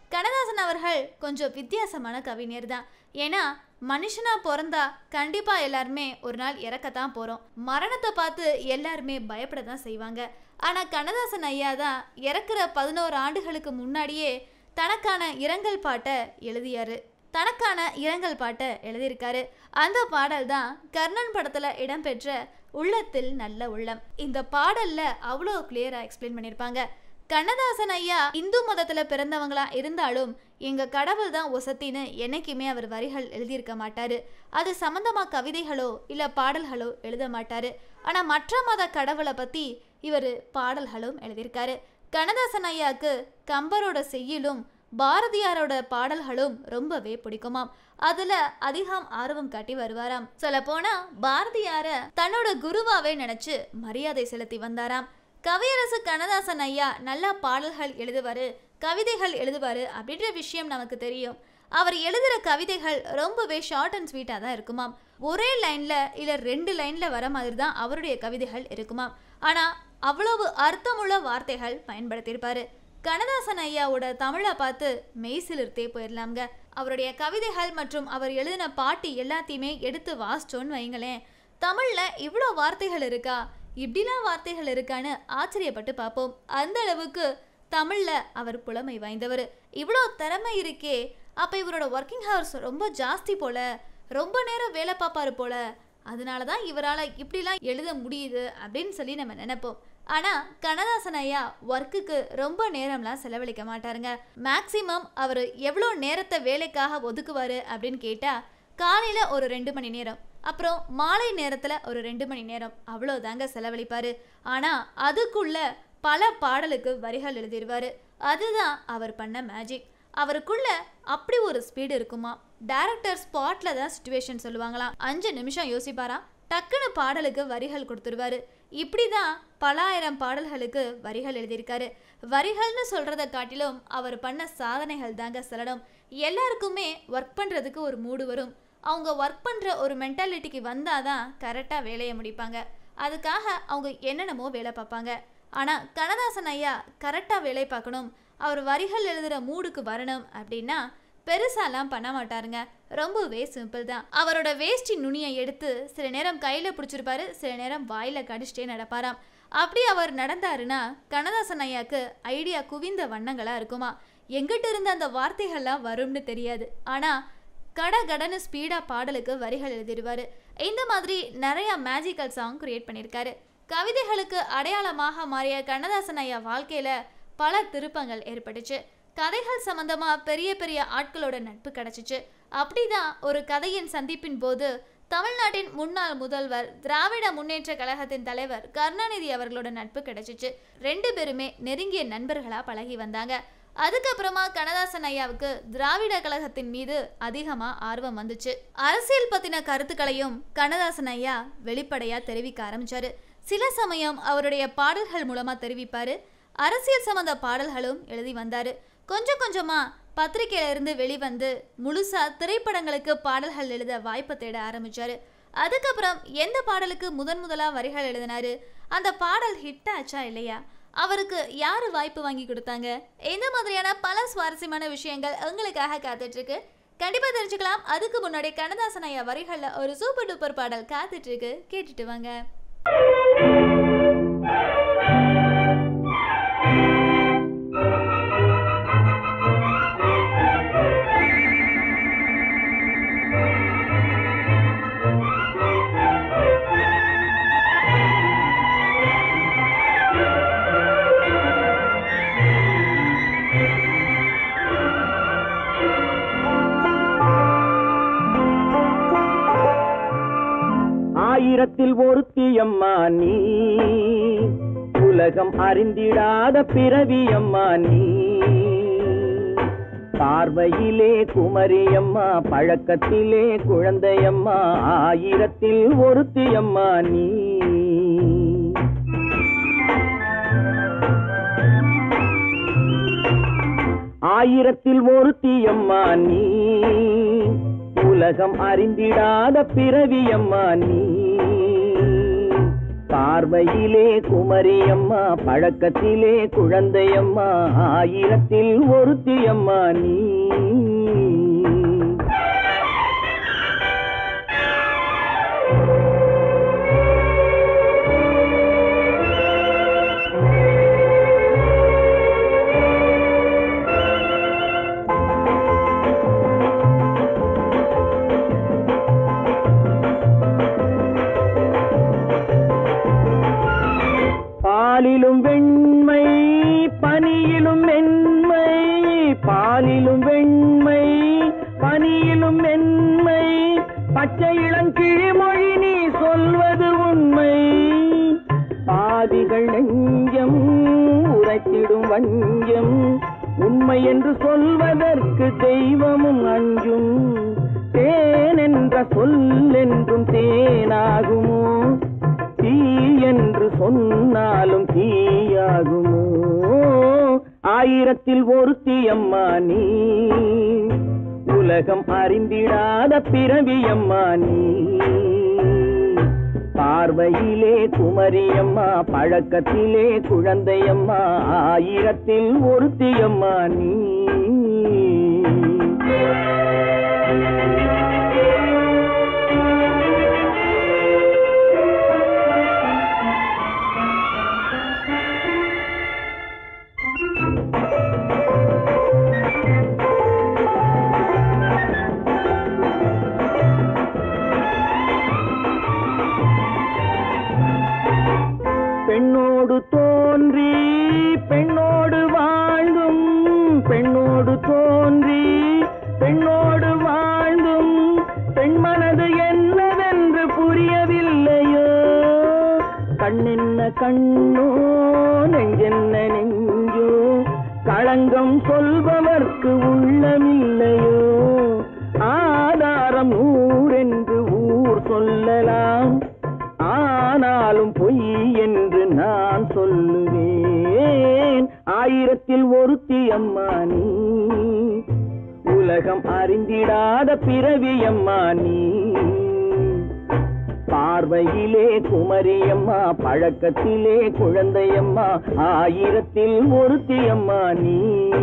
கண்ணதாசன் அவர்கள் கொஞ்சம் வித்தியாசமான கவிஞர் தான் ஏன்னா மனுஷனா பிறந்தா கண்டிப்பா எல்லாருமே ஒரு நாள் இறக்கத்தான் போறோம் மரணத்தை பார்த்து எல்லாருமே பயப்பட தான் செய்வாங்க ஆனா கண்ணதாசன் ஐயா தான் இறக்குற பதினோரு ஆண்டுகளுக்கு முன்னாடியே தனக்கான இரங்கல் பாட்டை எழுதியாரு தனக்கான இரங்கல் பாட்டை எழுதியிருக்காரு அந்த பாடல் தான் கர்ணன் படத்துல இடம்பெற்ற உள்ளத்தில் நல்ல உள்ளம் இந்த பாடல்ல அவ்வளோ கிளியரா எக்ஸ்பிளைன் பண்ணியிருப்பாங்க கண்ணதாசன் ஐயா இந்து மதத்துல பிறந்தவங்களா இருந்தாலும் எங்க கடவுள் தான் ஒசத்தின்னு என்னைக்குமே அவர் வரிகள் எழுதியிருக்க மாட்டாரு அது சம்பந்தமா கவிதைகளோ இல்ல பாடல்களோ எழுத மாட்டாரு ஆனா மற்ற மத கடவுளை பத்தி இவர் பாடல்களும் எழுதியிருக்காரு கண்ணதாசன் ஐயாக்கு கம்பரோட செய்யுளும் பாரதியாரோட பாடல்களும் ரொம்பவே பிடிக்குமாம் அதுல அதிகம் ஆர்வம் காட்டி வருவாராம் சொல்ல போனா பாரதியார தன்னோட குருவாவே நினைச்சு மரியாதை செலுத்தி வந்தாராம் கவியரசு கண்ணதாசன் ஐயா நல்லா பாடல்கள் எழுதுவாரு கவிதைகள் எழுதுவாரு அப்படின்ற விஷயம் நமக்கு தெரியும் அவர் எழுதுகிற கவிதைகள் ரொம்பவே ஷார்ட் அண்ட் ஸ்வீட்டாக தான் இருக்குமாம் ஒரே லைனில் இல்லை ரெண்டு லைனில் வர மாதிரி தான் அவருடைய கவிதைகள் இருக்குமாம் ஆனால் அவ்வளவு அர்த்தமுள்ள வார்த்தைகள் பயன்படுத்தியிருப்பாரு கண்ணதாசன் ஐயாவோட தமிழை பார்த்து மெய்சிலிருத்தே போயிடலாம்ங்க அவருடைய கவிதைகள் மற்றும் அவர் எழுதின பாட்டு எல்லாத்தையுமே எடுத்து வாசிச்சோன்னு வைங்களேன் தமிழில் இவ்வளோ வார்த்தைகள் இருக்கா இப்படிலாம் வார்த்தைகள் இருக்கான்னு ஆச்சரியப்பட்டு பார்ப்போம் அந்த அளவுக்கு தமிழில் அவர் புலமை வாய்ந்தவர் இவ்வளோ திறமை இருக்கே அப்போ இவரோட ஒர்க்கிங் ஹவர்ஸ் ரொம்ப ஜாஸ்தி போல ரொம்ப நேரம் வேலை பார்ப்பாரு போல அதனால தான் இவரால் இப்படிலாம் எழுத முடியுது அப்படின்னு சொல்லி நம்ம நினைப்போம் ஆனால் கண்ணதாசன் ஐயா ஒர்க்குக்கு ரொம்ப நேரம்லாம் செலவழிக்க மாட்டாருங்க மேக்சிமம் அவர் எவ்வளோ நேரத்தை வேலைக்காக ஒதுக்குவார் அப்படின்னு கேட்டால் காலையில் ஒரு ரெண்டு மணி நேரம் அப்புறம் மாலை நேரத்தில் ஒரு ரெண்டு மணி நேரம் அவ்வளோதாங்க செலவழிப்பார் ஆனால் அதுக்குள்ள பல பாடலுக்கு வரிகள் எழுதிடுவார் அதுதான் அவர் பண்ண மேஜிக் அவருக்குள்ள அப்படி ஒரு ஸ்பீடு இருக்குமா டேரக்டர் ஸ்பாட்ல தான் சுச்சுவேஷன் சொல்லுவாங்களாம் அஞ்சு நிமிஷம் யோசிப்பாராம் டக்குன்னு பாடலுக்கு வரிகள் கொடுத்துருவாரு இப்படி தான் பல ஆயிரம் பாடல்களுக்கு வரிகள் எழுதியிருக்காரு வரிகள்னு சொல்றத காட்டிலும் அவர் பண்ண சாதனைகள் தாங்க சொல்லணும் எல்லாருக்குமே ஒர்க் பண்ணுறதுக்கு ஒரு மூடு வரும் அவங்க ஒர்க் பண்ணுற ஒரு மென்டாலிட்டிக்கு வந்தால் தான் கரெக்டாக வேலையை முடிப்பாங்க அதுக்காக அவங்க என்னென்னமோ வேலை பார்ப்பாங்க ஆனால் கண்ணதாசன் ஐயா கரெக்டாக வேலை பார்க்கணும் அவர் வரிகள் எழுதுகிற மூடுக்கு வரணும் அப்படின்னா பெருசாலாம் பண்ண மாட்டாருங்க ரொம்பவே சிம்பிள் தான் அவரோட வேஷ்டி நுனியை எடுத்து சில நேரம் கையில் பிடிச்சிருப்பாரு சில நேரம் வாயில் கடிச்சிட்டே நடப்பாராம் அப்படி அவர் நடந்தாருன்னா கண்ணதாசன் ஐயாக்கு ஐடியா குவிந்த வண்ணங்களாக இருக்குமா எங்கிட்ட இருந்த அந்த வார்த்தைகள்லாம் வரும்னு தெரியாது ஆனால் கட கடன்னு ஸ்பீடாக பாடலுக்கு வரிகள் எழுதிடுவார் இந்த மாதிரி நிறைய மேஜிக்கல் சாங் கிரியேட் பண்ணியிருக்காரு கவிதைகளுக்கு அடையாளமாக மாறிய கண்ணதாசன் ஐயா வாழ்க்கையில் பல திருப்பங்கள் ஏற்பட்டுச்சு கதைகள் சம்பந்தமா பெரிய பெரிய ஆட்களோட நட்பு கிடைச்சிச்சு அப்படிதான் ஒரு கதையின் சந்திப்பின் போது தமிழ்நாட்டின் முன்னாள் முதல்வர் திராவிட முன்னேற்ற கழகத்தின் தலைவர் கருணாநிதி அவர்களோட நட்பு கிடைச்சிச்சு ரெண்டு பேருமே நெருங்கிய நண்பர்களா பழகி வந்தாங்க அதுக்கப்புறமா கண்ணதாசன் ஐயாவுக்கு திராவிட கழகத்தின் மீது அதிகமா ஆர்வம் வந்துச்சு அரசியல் பத்தின கருத்துக்களையும் கண்ணதாசன் ஐயா வெளிப்படையா தெரிவிக்க ஆரம்பிச்சாரு சில சமயம் அவருடைய பாடல்கள் மூலமா தெரிவிப்பாரு அரசியல் சம்பந்த பாடல்களும் எழுதி வந்தாரு கொஞ்சம் கொஞ்சமா பத்திரிக்கையில இருந்து வெளிவந்து முழுசா திரைப்படங்களுக்கு பாடல்கள் எழுத வாய்ப்பை தேட ஆரம்பிச்சாரு அதுக்கப்புறம் எந்த பாடலுக்கு முதன் முதலா வரிகள் எழுதினாரு அந்த பாடல் ஹிட் ஆச்சா இல்லையா அவருக்கு யாரு வாய்ப்பு வாங்கி கொடுத்தாங்க இந்த மாதிரியான பல சுவாரஸ்யமான விஷயங்கள் உங்களுக்காக காத்துட்டு இருக்கு கண்டிப்பா தெரிஞ்சுக்கலாம் அதுக்கு முன்னாடி கண்ணதாசன் ஐயா வரிகள்ல ஒரு சூப்பர் டூப்பர் பாடல் காத்துட்டு இருக்கு கேட்டுட்டு வாங்க ஆயிரத்தில் ஒருத்தியம்மா நீ உலகம் அறிந்திடாத பிறவியம்மா நீ பார்வையிலே குமரியம்மா பழக்கத்திலே குழந்தையம்மா ஆயிரத்தில் ஒருத்தியம்மா நீ ஆயிரத்தில் ஒருத்தியம்மா நீ உலகம் அறிந்திடாத பிறவியம்மா நீ பார்வையிலே குமரியம்மா பழக்கத்திலே குழந்தையம்மா ஆயிரத்தில் ஒருத்தியம்மா நீ பாலிலும் வெண்மை பனியிலும் மென்மை பாலிலும் வெண்மை பனியிலும் மென்மை பச்சை இளங்கிழிமொழி நீ சொல்வது உண்மை பாதிகள் நெஞ்சம் உரைத்திடும் வஞ்சம் உண்மை என்று சொல்வதற்கு தெய்வமும் அஞ்சும் தேன் என்ற சொல் என்றும் தேனாகுமோ தீ என்று சொன்னாலும் தீயாகுமோ ஆயிரத்தில் ஒருத்தி அம்மா நீ உலகம் அறிந்திடாத பிறவி அம்மா நீ பார்வையிலே குமரியம்மா பழக்கத்திலே குழந்தையம்மா ஆயிரத்தில் ஒருத்தி அம்மா நீ பெண்ணோடு தோன்றி பெண்ணோடு வாழ்ந்தும் பெண்ணோடு தோன்றி பெண்ணோடு வாழ்ந்தும் பெண் மனது என்னவென்று புரியவில்லையோ கண்ணென்ன கண்ணோ நெஞ்சென்ன நெஞ்சோ களங்கம் சொல்பவர்க்கு உள்ளமில்லையோ ஆதாரம் ஊரென்று ஊர் சொல்லலாம் ஆனாலும் பொய் என்று நான் சொல்லுவேன் ஆயிரத்தில் ஒருத்தி அம்மா நீ உலகம் அறிந்திடாத பிறவி அம்மா நீ பார்வையிலே குமரியம்மா பழக்கத்திலே குழந்தையம்மா ஆயிரத்தில் ஒருத்தி அம்மா நீ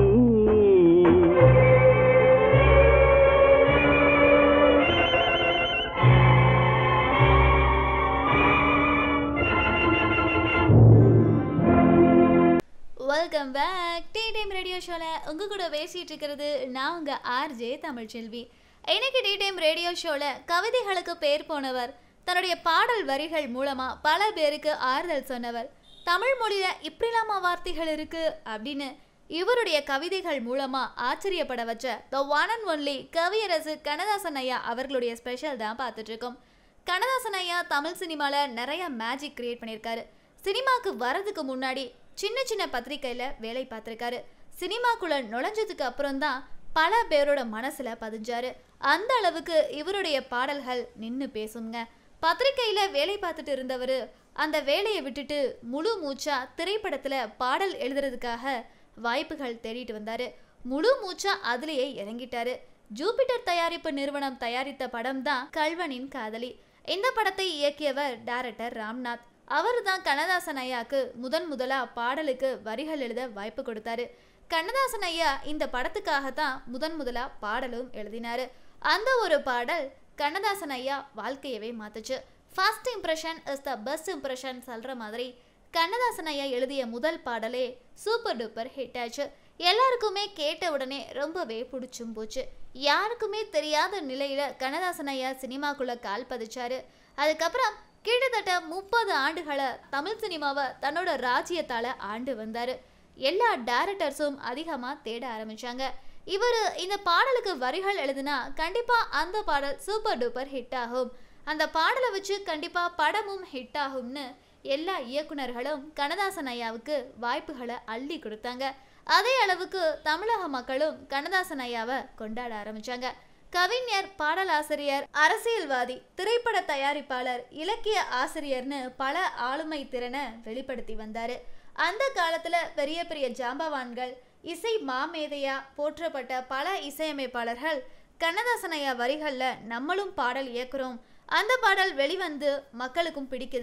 welcome back tea time radio ஷோவில் உங்கள் கூட பேசிகிட்டு இருக்கிறது நான் உங்கள் ஆர்ஜே தமிழ்ச்செல்வி இன்னைக்கு டீ டைம் ரேடியோ ஷோவில் கவிதைகளுக்கு பேர் போனவர் தன்னுடைய பாடல் வரிகள் மூலமாக பல பேருக்கு ஆறுதல் சொன்னவர் தமிழ் மொழியில் இப்படிலாமா வார்த்தைகள் இருக்குது அப்படின்னு இவருடைய கவிதைகள் மூலமாக ஆச்சரியப்பட வச்ச த ஒன் அண்ட் ஒன்லி கவியரசு கண்ணதாசன் ஐயா அவர்களுடைய ஸ்பெஷல் தான் பார்த்துட்டு இருக்கோம் கண்ணதாசன் ஐயா தமிழ் சினிமாவில் நிறைய மேஜிக் கிரியேட் பண்ணியிருக்காரு சினிமாக்கு வரதுக்கு முன்னாடி சின்ன சின்ன பத்திரிக்கையில் வேலை பார்த்துருக்காரு சினிமாக்குள்ள நுழைஞ்சதுக்கு அப்புறம் தான் பல பேரோட மனசுல பதிஞ்சாரு அந்த அளவுக்கு இவருடைய பாடல்கள் நின்று பேசுங்க பத்திரிக்கையில வேலை பார்த்துட்டு இருந்தவர் அந்த வேலையை விட்டுட்டு முழு மூச்சா திரைப்படத்துல பாடல் எழுதுறதுக்காக வாய்ப்புகள் தேடிட்டு வந்தாரு முழு மூச்சா அதுலயே இறங்கிட்டாரு ஜூபிட்டர் தயாரிப்பு நிறுவனம் தயாரித்த படம் தான் கல்வனின் காதலி இந்த படத்தை இயக்கியவர் டைரக்டர் ராம்நாத் அவர் தான் கண்ணதாசன் ஐயாக்கு முதன் முதலா பாடலுக்கு வரிகள் எழுத வாய்ப்பு கொடுத்தாரு கண்ணதாசன் ஐயா இந்த படத்துக்காக தான் முதன் முதலா பாடலும் எழுதினாரு அந்த ஒரு பாடல் கண்ணதாசன் ஐயா வாழ்க்கையவே மாத்துச்சு first impression is the best impression சொல்ற மாதிரி கண்ணதாசன் ஐயா எழுதிய முதல் பாடலே சூப்பர் டூப்பர் ஹிட் ஆச்சு எல்லாருக்குமே கேட்ட உடனே ரொம்பவே பிடிச்சும் போச்சு யாருக்குமே தெரியாத நிலையில கண்ணதாசன் ஐயா சினிமாக்குள்ள கால் பதிச்சாரு அதுக்கப்புறம் கிட்டத்தட்ட முப்பது ஆண்டுகளை தமிழ் சினிமாவை தன்னோட ராஜ்யத்தால ஆண்டு வந்தாரு எல்லா டேரக்டர்ஸும் அதிகமாக தேட ஆரம்பிச்சாங்க இவர் இந்த பாடலுக்கு வரிகள் எழுதுனா கண்டிப்பா அந்த பாடல் சூப்பர் டூப்பர் ஹிட் ஆகும் அந்த பாடலை வச்சு கண்டிப்பா படமும் ஹிட் ஆகும்னு எல்லா இயக்குனர்களும் கண்ணதாசன் ஐயாவுக்கு வாய்ப்புகளை அள்ளி கொடுத்தாங்க அதே அளவுக்கு தமிழக மக்களும் கண்ணதாசன் ஐயாவை கொண்டாட ஆரம்பிச்சாங்க கவிஞர் பாடலாசிரியர் அரசியல்வாதி திரைப்பட தயாரிப்பாளர் இலக்கிய ஆசிரியர்னு பல ஆளுமை திறனை வெளிப்படுத்தி வந்தாரு அந்த காலத்துல பெரிய பெரிய ஜாம்பவான்கள் இசை மாமேதையா போற்றப்பட்ட பல இசையமைப்பாளர்கள் கண்ணதாசன் ஐயா வரிகள்ல நம்மளும் பாடல் இயக்குறோம் அந்த பாடல் வெளிவந்து மக்களுக்கும் பிடிக்குது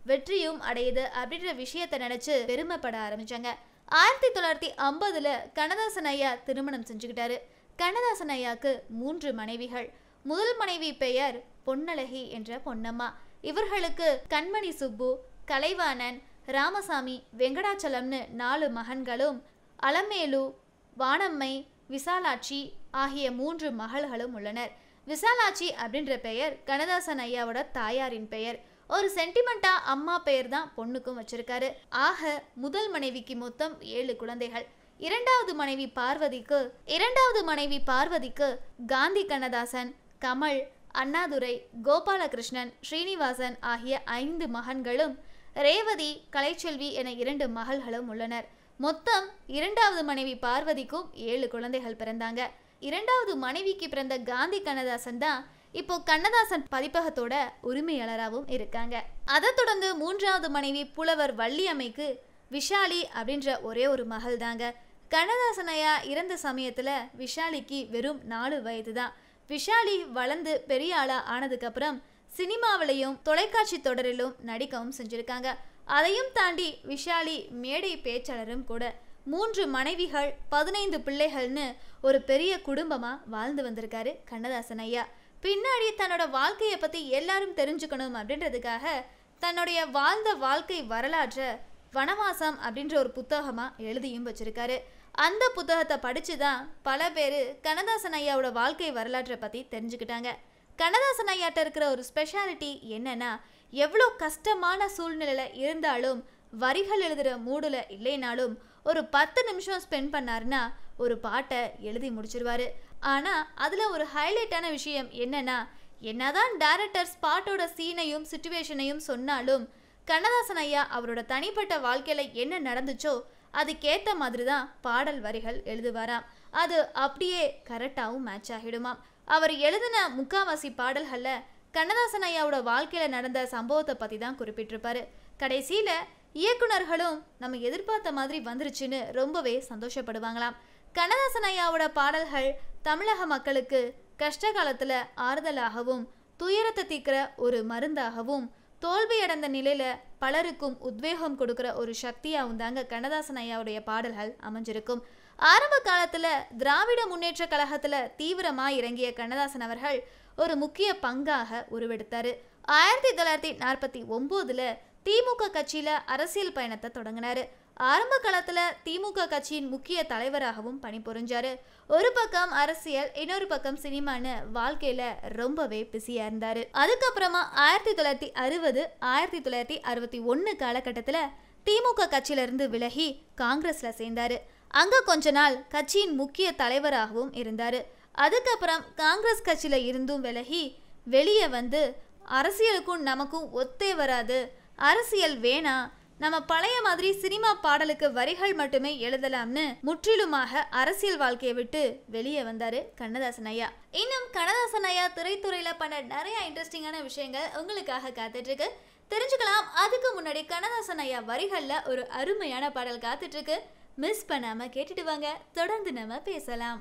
வெற்றியும் அடையுது அப்படின்ற விஷயத்தை நினைச்சு பெருமைப்பட ஆரம்பிச்சாங்க ஆயிரத்தி தொள்ளாயிரத்தி ஐம்பதுல கண்ணதாசன் ஐயா திருமணம் செஞ்சுக்கிட்டாரு கண்ணதாசன் ஐயாக்கு மூன்று மனைவிகள் முதல் மனைவி பெயர் பொன்னழகி என்ற பொன்னம்மா இவர்களுக்கு கண்மணி சுப்பு கலைவாணன் ராமசாமி வெங்கடாச்சலம்னு நாலு மகன்களும் அலமேலு வானம்மை விசாலாட்சி ஆகிய மூன்று மகள்களும் உள்ளனர் விசாலாட்சி அப்படின்ற பெயர் கண்ணதாசன் ஐயாவோட தாயாரின் பெயர் ஒரு சென்டிமெண்டா அம்மா பெயர் தான் பொண்ணுக்கும் வச்சிருக்காரு ஆக முதல் மனைவிக்கு மொத்தம் ஏழு குழந்தைகள் இரண்டாவது மனைவி பார்வதிக்கு இரண்டாவது மனைவி பார்வதிக்கு காந்தி கண்ணதாசன் கமல் அண்ணாதுரை கோபாலகிருஷ்ணன் ஸ்ரீனிவாசன் ஆகிய ஐந்து மகன்களும் ரேவதி கலைச்செல்வி என இரண்டு மகள்களும் உள்ளனர் மொத்தம் இரண்டாவது மனைவி பார்வதிக்கும் ஏழு குழந்தைகள் பிறந்தாங்க இரண்டாவது மனைவிக்கு பிறந்த காந்தி கண்ணதாசன் தான் இப்போ கண்ணதாசன் பதிப்பகத்தோட உரிமையாளராகவும் இருக்காங்க அதை தொடர்ந்து மூன்றாவது மனைவி புலவர் வள்ளியம்மைக்கு விஷாலி அப்படின்ற ஒரே ஒரு மகள் தாங்க கண்ணதாசன் ஐயா இறந்த சமயத்துல விஷாலிக்கு வெறும் நாலு வயது தான் விஷாலி வளர்ந்து பெரிய ஆளா ஆனதுக்கப்புறம் சினிமாவிலையும் தொலைக்காட்சி தொடரிலும் நடிக்கவும் செஞ்சிருக்காங்க அதையும் தாண்டி விஷாலி மேடை பேச்சாளரும் கூட மூன்று மனைவிகள் பதினைந்து பிள்ளைகள்னு ஒரு பெரிய குடும்பமா வாழ்ந்து வந்திருக்காரு கண்ணதாசன் ஐயா பின்னாடி தன்னோட வாழ்க்கையை பத்தி எல்லாரும் தெரிஞ்சுக்கணும் அப்படின்றதுக்காக தன்னுடைய வாழ்ந்த வாழ்க்கை வரலாற்றை வனவாசம் அப்படின்ற ஒரு புத்தகமா எழுதியும் வச்சிருக்காரு அந்த புத்தகத்தை படிச்சு தான் பல பேர் கண்ணதாசன் ஐயாவோட வாழ்க்கை வரலாற்றை பத்தி தெரிஞ்சுக்கிட்டாங்க கண்ணதாசன் ஐயாட்ட இருக்கிற ஒரு ஸ்பெஷாலிட்டி என்னன்னா எவ்வளோ கஷ்டமான சூழ்நிலையில இருந்தாலும் வரிகள் எழுதுகிற மூடில் இல்லைனாலும் ஒரு பத்து நிமிஷம் ஸ்பெண்ட் பண்ணாருன்னா ஒரு பாட்டை எழுதி முடிச்சிருவாரு ஆனால் அதில் ஒரு ஹைலைட்டான விஷயம் என்னன்னா என்னதான் டேரக்டர்ஸ் பாட்டோட சீனையும் சுச்சுவேஷனையும் சொன்னாலும் கண்ணதாசன் ஐயா அவரோட தனிப்பட்ட வாழ்க்கையில் என்ன நடந்துச்சோ அதுக்கேற்ற மாதிரி தான் பாடல் வரிகள் எழுதுவாராம் அது அப்படியே கரெக்டாகவும் மேட்ச் ஆகிடுமாம் அவர் எழுதின முக்காவாசி பாடல்களில் கண்ணதாசன் ஐயாவோட வாழ்க்கையில் நடந்த சம்பவத்தை பற்றி தான் குறிப்பிட்டிருப்பாரு கடைசியில் இயக்குனர்களும் நம்ம எதிர்பார்த்த மாதிரி வந்துருச்சுன்னு ரொம்பவே சந்தோஷப்படுவாங்களாம் கண்ணதாசன் ஐயாவோட பாடல்கள் தமிழக மக்களுக்கு கஷ்ட காலத்தில் ஆறுதலாகவும் துயரத்தை தீர்க்கிற ஒரு மருந்தாகவும் தோல்வியடைந்த நிலையில பலருக்கும் உத்வேகம் கொடுக்கிற ஒரு சக்தியாகவும் தாங்க கண்ணதாசன் ஐயாவுடைய பாடல்கள் அமைஞ்சிருக்கும் ஆரம்ப காலத்துல திராவிட முன்னேற்ற கழகத்துல தீவிரமா இறங்கிய கண்ணதாசன் அவர்கள் ஒரு முக்கிய பங்காக உருவெடுத்தாரு ஆயிரத்தி தொள்ளாயிரத்தி நாற்பத்தி ஒம்போதுல திமுக கட்சியில அரசியல் பயணத்தை தொடங்கினாரு ஆரம்ப காலத்துல திமுக கட்சியின் முக்கிய தலைவராகவும் பணிபுரிஞ்சாரு ஒரு பக்கம் அரசியல் இன்னொரு பக்கம் சினிமான்னு வாழ்க்கையில ரொம்பவே பிஸியா இருந்தாரு அதுக்கப்புறமா ஆயிரத்தி தொள்ளாயிரத்தி அறுபது ஆயிரத்தி தொள்ளாயிரத்தி அறுபத்தி ஒன்று காலகட்டத்துல திமுக கட்சியில இருந்து விலகி காங்கிரஸ்ல சேர்ந்தாரு அங்க கொஞ்ச நாள் கட்சியின் முக்கிய தலைவராகவும் இருந்தாரு அதுக்கப்புறம் காங்கிரஸ் கட்சியில இருந்தும் விலகி வெளியே வந்து அரசியலுக்கும் நமக்கும் ஒத்தே வராது அரசியல் வேணாம் நம்ம பழைய மாதிரி சினிமா பாடலுக்கு வரிகள் மட்டுமே எழுதலாம்னு முற்றிலுமாக அரசியல் வாழ்க்கையை விட்டு வெளியே வந்தாரு கண்ணதாசன் ஐயா இன்னும் கண்ணதாசன் ஐயா திரைத்துறையில பண்ண நிறைய இன்ட்ரெஸ்டிங்கான விஷயங்கள் உங்களுக்காக காத்துட்டு இருக்கு தெரிஞ்சுக்கலாம் அதுக்கு முன்னாடி கண்ணதாசன் ஐயா வரிகள்ல ஒரு அருமையான பாடல் காத்துட்டு இருக்கு மிஸ் பண்ணாம கேட்டுட்டு வாங்க தொடர்ந்து நம்ம பேசலாம்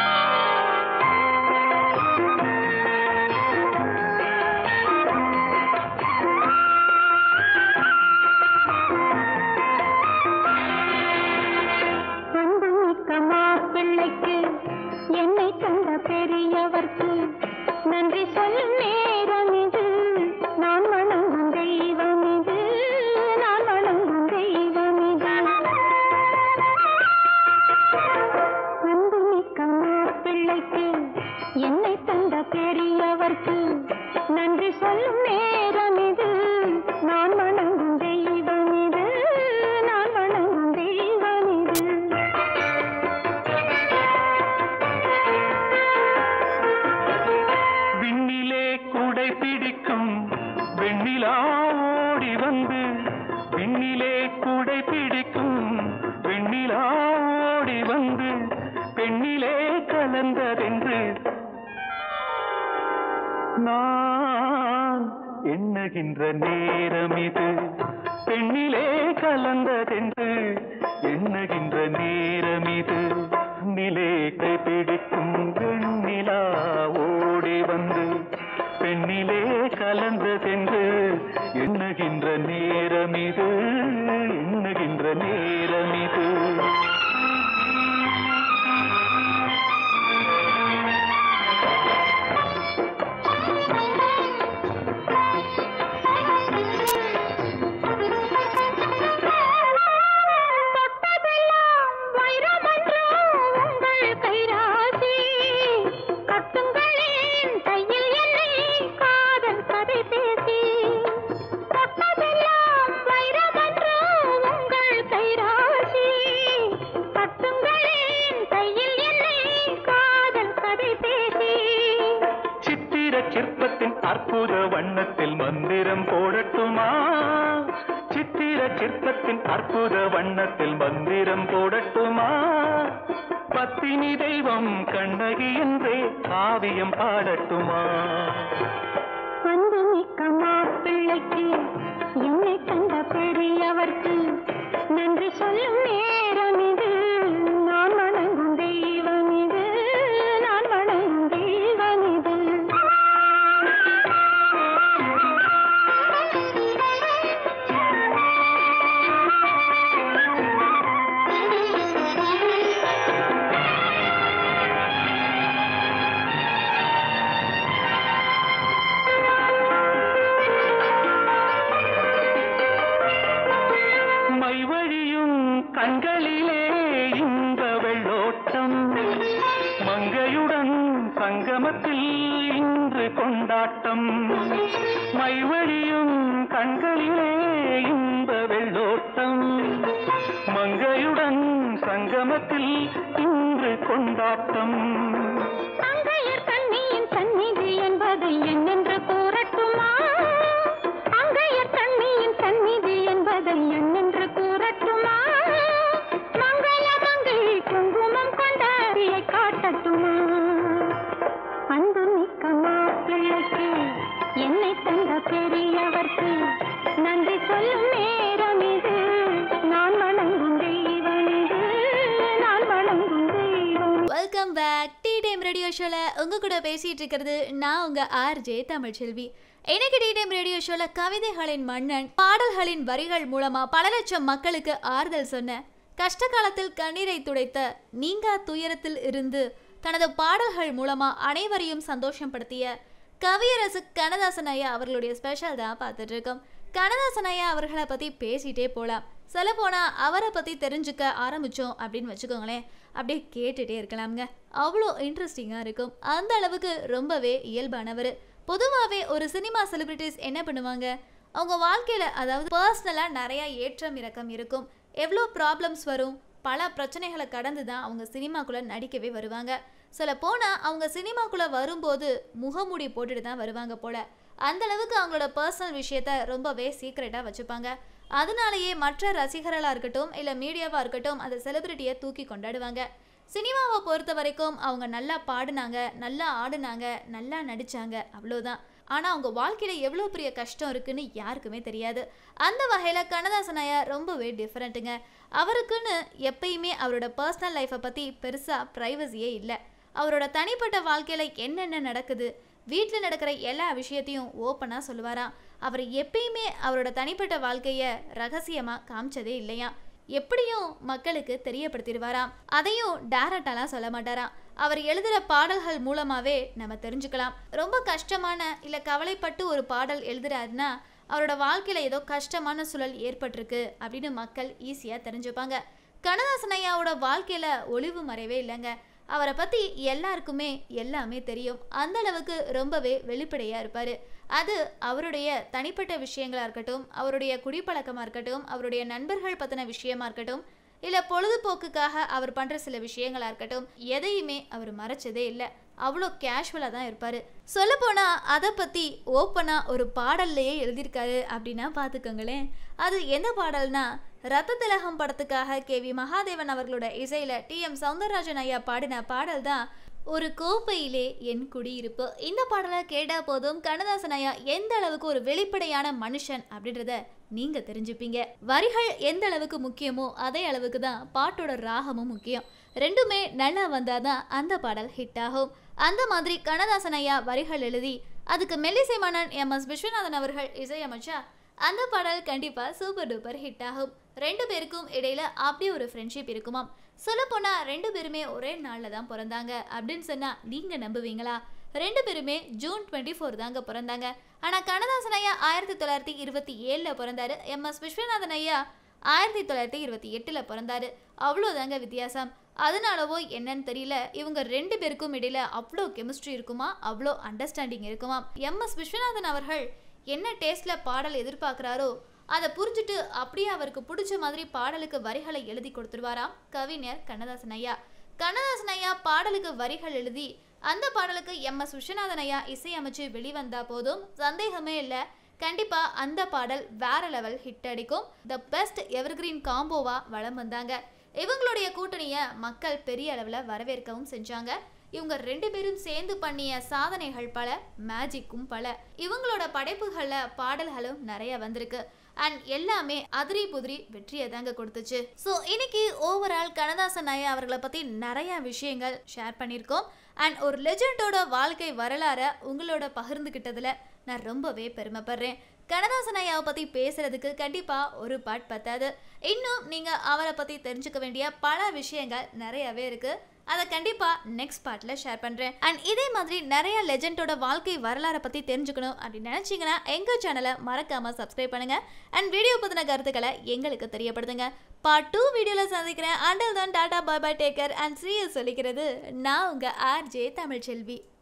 அன்பு மிக்க மாப்பிள்ளைக்கு என்னை தந்த பெரியவர்க்கு நன்றி சொல்லும் நேரம் இது நான் வணங்கும் தெய்வம் இது நான் வணங்கும் தெய்வம் இது அன்பு மிக்க மாப்பிள்ளைக்கு என்னை தந்த பெரியவர்க்கு நன்றி சொல்லும் நேரம் இது நான் வணங்கும் தெய்வம் இது நான் வணங்கும் தெய்வம் இது விண்ணிலே குடை பிடிக்கும் வெண்ணிலா ஓடி வந்து விண்ணிலே குடை பிடிக்கும் வெண்ணிலா ஓடி வந்து பெண்ணிலே கலந்ததென்று நான் எண்ணுகின்ற நேரம் இது பெண்ணிலே கலந்ததென்று எண்ணுகின்ற நேரம் இது நிலே கை பிடிக்கும் வெண்ணிலா ஓடி வந்து பெண்ணிலே கலந்ததென்று எண்ணுகின்ற நேரம் அற்புத வண்ணத்தில் மந்திரம் போடட்டுமா சித்திர சிற்பத்தின் அற்புத வண்ணத்தில் மந்திரம் போடட்டுமா பத்தினி தெய்வம் கண்ணகி என்றே காவியம் பாடட்டுமா அன்பு மிக்க மாப்பிள்ளைக்கு என்னை தந்த பெரியவர்க்கு நன்றி சொல்லும் நேரம் இது நான் வணங்கும் தெய்வம் இது நான் வணங்கும் தெய்வம் இது மைவழியும் கண்களிலே இன்ப வெள்ளோட்டம் மங்கையுடன் சங்கமத்தில் இன்று கொண்டாட்டம் மைவழியும் கண்களிலே இன்ப வெள்ளோட்டம் மங்கையுடன் சங்கமத்தில் இன்று கொண்டாட்டம் அங்கையர் கண்ணியின் சந்நிதி என்பதை என்னென்று கூறட்டுமா அங்கையர் கண்ணியின் சந்நிதி என்பதை என்னென்று கூறட்டுமா மங்கள மங்கை குங்குமம் கொண்ட அரியை காட்டட்டுமா அன்பு மிக்க மாப்பிள்ளைக்கு என்னை தந்த பெரியவர்க்கு நன்றி சொல்லும் நேரம் இது நான் வணங்கும் தெய்வம் இது நான் வணங்கும் தெய்வம் welcome back tea time radio ஷோவில் உங்கள் கூட பேசிகிட்டு இருக்கிறது நான் உங்கள் ஆர்ஜே தமிழ்ச்செல்வி எனக்கு டீ டைம் ரேடியோ ஷோவில் கவிதைகளின் மன்னன் பாடல்களின் வரிகள் மூலமாக பல லட்சம் மக்களுக்கு ஆறுதல் சொன்ன கஷ்ட காலத்தில் கண்ணீரை துடைத்த நீங்கா துயரத்தில் இருந்து தனது பாடல்கள் மூலமாக அனைவரையும் சந்தோஷப்படுத்திய கவியரசு கண்ணதாசன் ஐயா அவர்களுடைய ஸ்பெஷல் தான் பார்த்துட்டு இருக்கோம் கண்ணதாசன் ஐயா அவர்களை பற்றி பேசிட்டே போகலாம் சொல்ல போனால் அவரை பற்றி தெரிஞ்சுக்க ஆரம்பித்தோம் அப்படின்னு வச்சுக்கோங்களேன் அப்படியே கேட்டுகிட்டே இருக்கலாம்ங்க அவ்வளோ இன்ட்ரெஸ்டிங்காக இருக்கும் அந்த அளவுக்கு ரொம்பவே இயல்பானவர் பொதுவாகவே ஒரு சினிமா செலிபிரிட்டிஸ் என்ன பண்ணுவாங்க அவங்க வாழ்க்கையில் அதாவது பர்சனலாக நிறையா ஏற்றம் இறக்கம் இருக்கும் எவ்வளோ ப்ராப்ளம்ஸ் வரும் பல பிரச்சனைகளை கடந்து தான் அவங்க சினிமாக்குள்ளே நடிக்கவே வருவாங்க சொல்ல போனால் அவங்க சினிமாக்குள்ளே வரும்போது முகமூடி போட்டுட்டு தான் வருவாங்க போல அந்த அளவுக்கு அவங்களோட பர்சனல் விஷயத்த ரொம்பவே சீக்ரெட்டாக வச்சுப்பாங்க அதனாலேயே மற்ற ரசிகர்களாக இருக்கட்டும் இல்லை மீடியாவாக இருக்கட்டும் அந்த செலிபிரிட்டியை தூக்கி கொண்டாடுவாங்க சினிமாவை பொறுத்த வரைக்கும் அவங்க நல்லா பாடினாங்க நல்லா ஆடுனாங்க நல்லா நடிச்சாங்க அவ்வளோதான் ஆனால் அவங்க வாழ்க்கையில் எவ்வளோ பெரிய கஷ்டம் இருக்குன்னு யாருக்குமே தெரியாது அந்த வகையில் கண்ணதாசன் ஐயா ரொம்பவே டிஃப்ரெண்ட்டுங்க அவருக்குன்னு எப்பயுமே அவரோட பர்சனல் லைஃப்பை பற்றி பெருசாக ப்ரைவசியே இல்லை அவரோட தனிப்பட்ட வாழ்க்கையில் என்னென்ன நடக்குது வீட்டில் நடக்கிற எல்லா விஷயத்தையும் ஓப்பனாக சொல்லுவாராம் அவர் எப்பயுமே அவரோட தனிப்பட்ட வாழ்க்கையை ரகசியமாக காமிச்சதே இல்லையா எப்படியும் மக்களுக்கு தெரியப்படுத்திடுவாராம் அதையும் டேரக்டாலாம் சொல்ல மாட்டாராம் அவர் எழுதுகிற பாடல்கள் மூலமாகவே நம்ம தெரிஞ்சுக்கலாம் ரொம்ப கஷ்டமான இல்லை கவலைப்பட்டு ஒரு பாடல் எழுதுறாருன்னா அவரோட வாழ்க்கையில் ஏதோ கஷ்டமான சூழல் ஏற்பட்டிருக்கு அப்படின்னு மக்கள் ஈஸியாக தெரிஞ்சுப்பாங்க கண்ணதாசன் ஐயாவோட வாழ்க்கையில் ஒளிவு மறைவே இல்லைங்க அவரை பற்றி எல்லாருக்குமே எல்லாமே தெரியும் அந்த அளவுக்கு ரொம்பவே வெளிப்படையாக இருப்பார் அது அவருடைய தனிப்பட்ட விஷயங்களாக இருக்கட்டும் அவருடைய குடிப்பழக்கமாக இருக்கட்டும் அவருடைய நண்பர்கள் பற்றின விஷயமா இருக்கட்டும் இல்லை பொழுதுபோக்குக்காக அவர் பண்ணுற சில விஷயங்களாக இருக்கட்டும் எதையுமே அவர் மறைச்சதே இல்லை அவ்வளோ கேஷுவலாக தான் இருப்பார் சொல்லப்போனால் அதை பற்றி ஓப்பனாக ஒரு பாடல்லையே எழுதியிருக்காரு அப்படின்னா பார்த்துக்கோங்களேன் அது எந்த பாடல்னா ரத்த திலகம் படத்துக்காக கே வி மகாதேவன் அவர்களோட இசையில் டி எம் சவுந்தரராஜன் ஐயா பாடின பாடல் தான் ஒரு கோப்பையிலே என் குடியிருப்பு இந்த பாடலை கேட்டால் போதும் கண்ணதாசன் ஐயா எந்த அளவுக்கு ஒரு வெளிப்படையான மனுஷன் அப்படின்றத நீங்க தெரிஞ்சுப்பீங்க வரிகள் எந்த அளவுக்கு முக்கியமோ அதே அளவுக்கு தான் பாட்டோட ராகமும் முக்கியம் ரெண்டுமே நல்லா வந்தாதான் அந்த பாடல் ஹிட் ஆகும் அந்த மாதிரி கண்ணதாசன் ஐயா வரிகள் எழுதி அதுக்கு மெல்லிசை மன்னன் எம் எஸ் விஸ்வநாதன் அவர்கள் இசையமைச்சா அந்த பாடல் கண்டிப்பா சூப்பர் டூப்பர் ஹிட் ஆகும் ரெண்டு பேருக்கும் இடையில அப்படியே ஒரு ஃப்ரெண்ட்ஷிப் இருக்குமாம் சொல்லப்போனா ரெண்டு பேருமே ஒரே நாளில் தான் பிறந்தாங்க அப்படின்னு சொன்னா நீங்க நம்புவீங்களா ரெண்டு பேருமே ஜூன் டுவெண்ட்டி ஃபோர் தாங்க பிறந்தாங்க ஆனால் கண்ணதாசன் ஐயா ஆயிரத்தி தொள்ளாயிரத்தி இருபத்தி ஏழில் பிறந்தாரு எம் எஸ் விஸ்வநாதன் ஐயா ஆயிரத்தி தொள்ளாயிரத்தி இருபத்தி எட்டில் பிறந்தாரு அவ்வளோதாங்க வித்தியாசம் அதனாலவோ என்னன்னு தெரியல இவங்க ரெண்டு பேருக்கும் இடையில அவ்வளோ கெமிஸ்ட்ரி இருக்குமா அவ்வளோ அண்டர்ஸ்டாண்டிங் இருக்குமா எம் எஸ் விஸ்வநாதன் அவர்கள் என்ன டேஸ்ட்ல பாடல் எதிர்பார்க்குறாரோ அதை புரிஞ்சுட்டு அப்படியே அவருக்கு பிடிச்ச மாதிரி பாடலுக்கு வரிகளை எழுதி கொடுத்துருவாராம் கவிஞர் கண்ணதாசன் ஐயா கண்ணதாசன் ஐயா பாடலுக்கு வரிகள் எழுதி அந்த பாடலுக்கு எம் எஸ் விஸ்வநாதன் ஐயா இசையமைச்சு வெளிவந்தா போதும் சந்தேகமே இல்லை கண்டிப்பா அந்த பாடல் வேற லெவல் ஹிட் அடிக்கும் த பெஸ்ட் எவர்கிரீன் காம்போவா வலம் வந்தாங்க இவங்களுடைய கூட்டணியை மக்கள் பெரிய அளவில் வரவேற்கவும் செஞ்சாங்க இவங்க ரெண்டு பேரும் சேர்ந்து பண்ணிய சாதனைகள் பல மேஜிக்கும் பல இவங்களோட படைப்புகளில் பாடல்களும் நிறைய வந்திருக்கு அண்ட் எல்லாமே அதிரி புதிரி வெற்றியை தாங்க கொடுத்துச்சு ஸோ இன்னைக்கு ஓவரால் கண்ணதாசன் ஐயா அவர்களை பற்றி நிறைய விஷயங்கள் ஷேர் பண்ணியிருக்கோம் அண்ட் ஒரு லெஜெண்டோட வாழ்க்கை வரலாறை உங்களோட பகிர்ந்துக்கிட்டதில் நான் ரொம்பவே பெருமைப்படுறேன் கண்ணதாசன் ஐயாவை பற்றி பேசுறதுக்கு கண்டிப்பாக ஒரு பாட் பத்தாது இன்னும் நீங்கள் அவரை பற்றி தெரிஞ்சுக்க வேண்டிய பல விஷயங்கள் நிறையவே இருக்குது அதை கண்டிப்பாக நெக்ஸ்ட் பார்ட்டில் ஷேர் பண்ணுறேன் அண்ட் இதே மாதிரி நிறைய லெஜெண்டோட வாழ்க்கை வரலாறை பற்றி தெரிஞ்சுக்கணும் அப்படின்னு நினச்சிங்கன்னா எங்கள் சேனலை மறக்காமல் சப்ஸ்கிரைப் பண்ணுங்கள் அண்ட் வீடியோ பற்றின கருத்துக்களை எங்களுக்கு தெரியப்படுத்துங்க பார்ட் டூ வீடியோவில் சந்திக்கிறேன் அண்டல் தான் tata bye bye take care and serious சொல்லிக்கிறது நான் உங்கள் ஆர்ஜே தமிழ்ச்செல்வி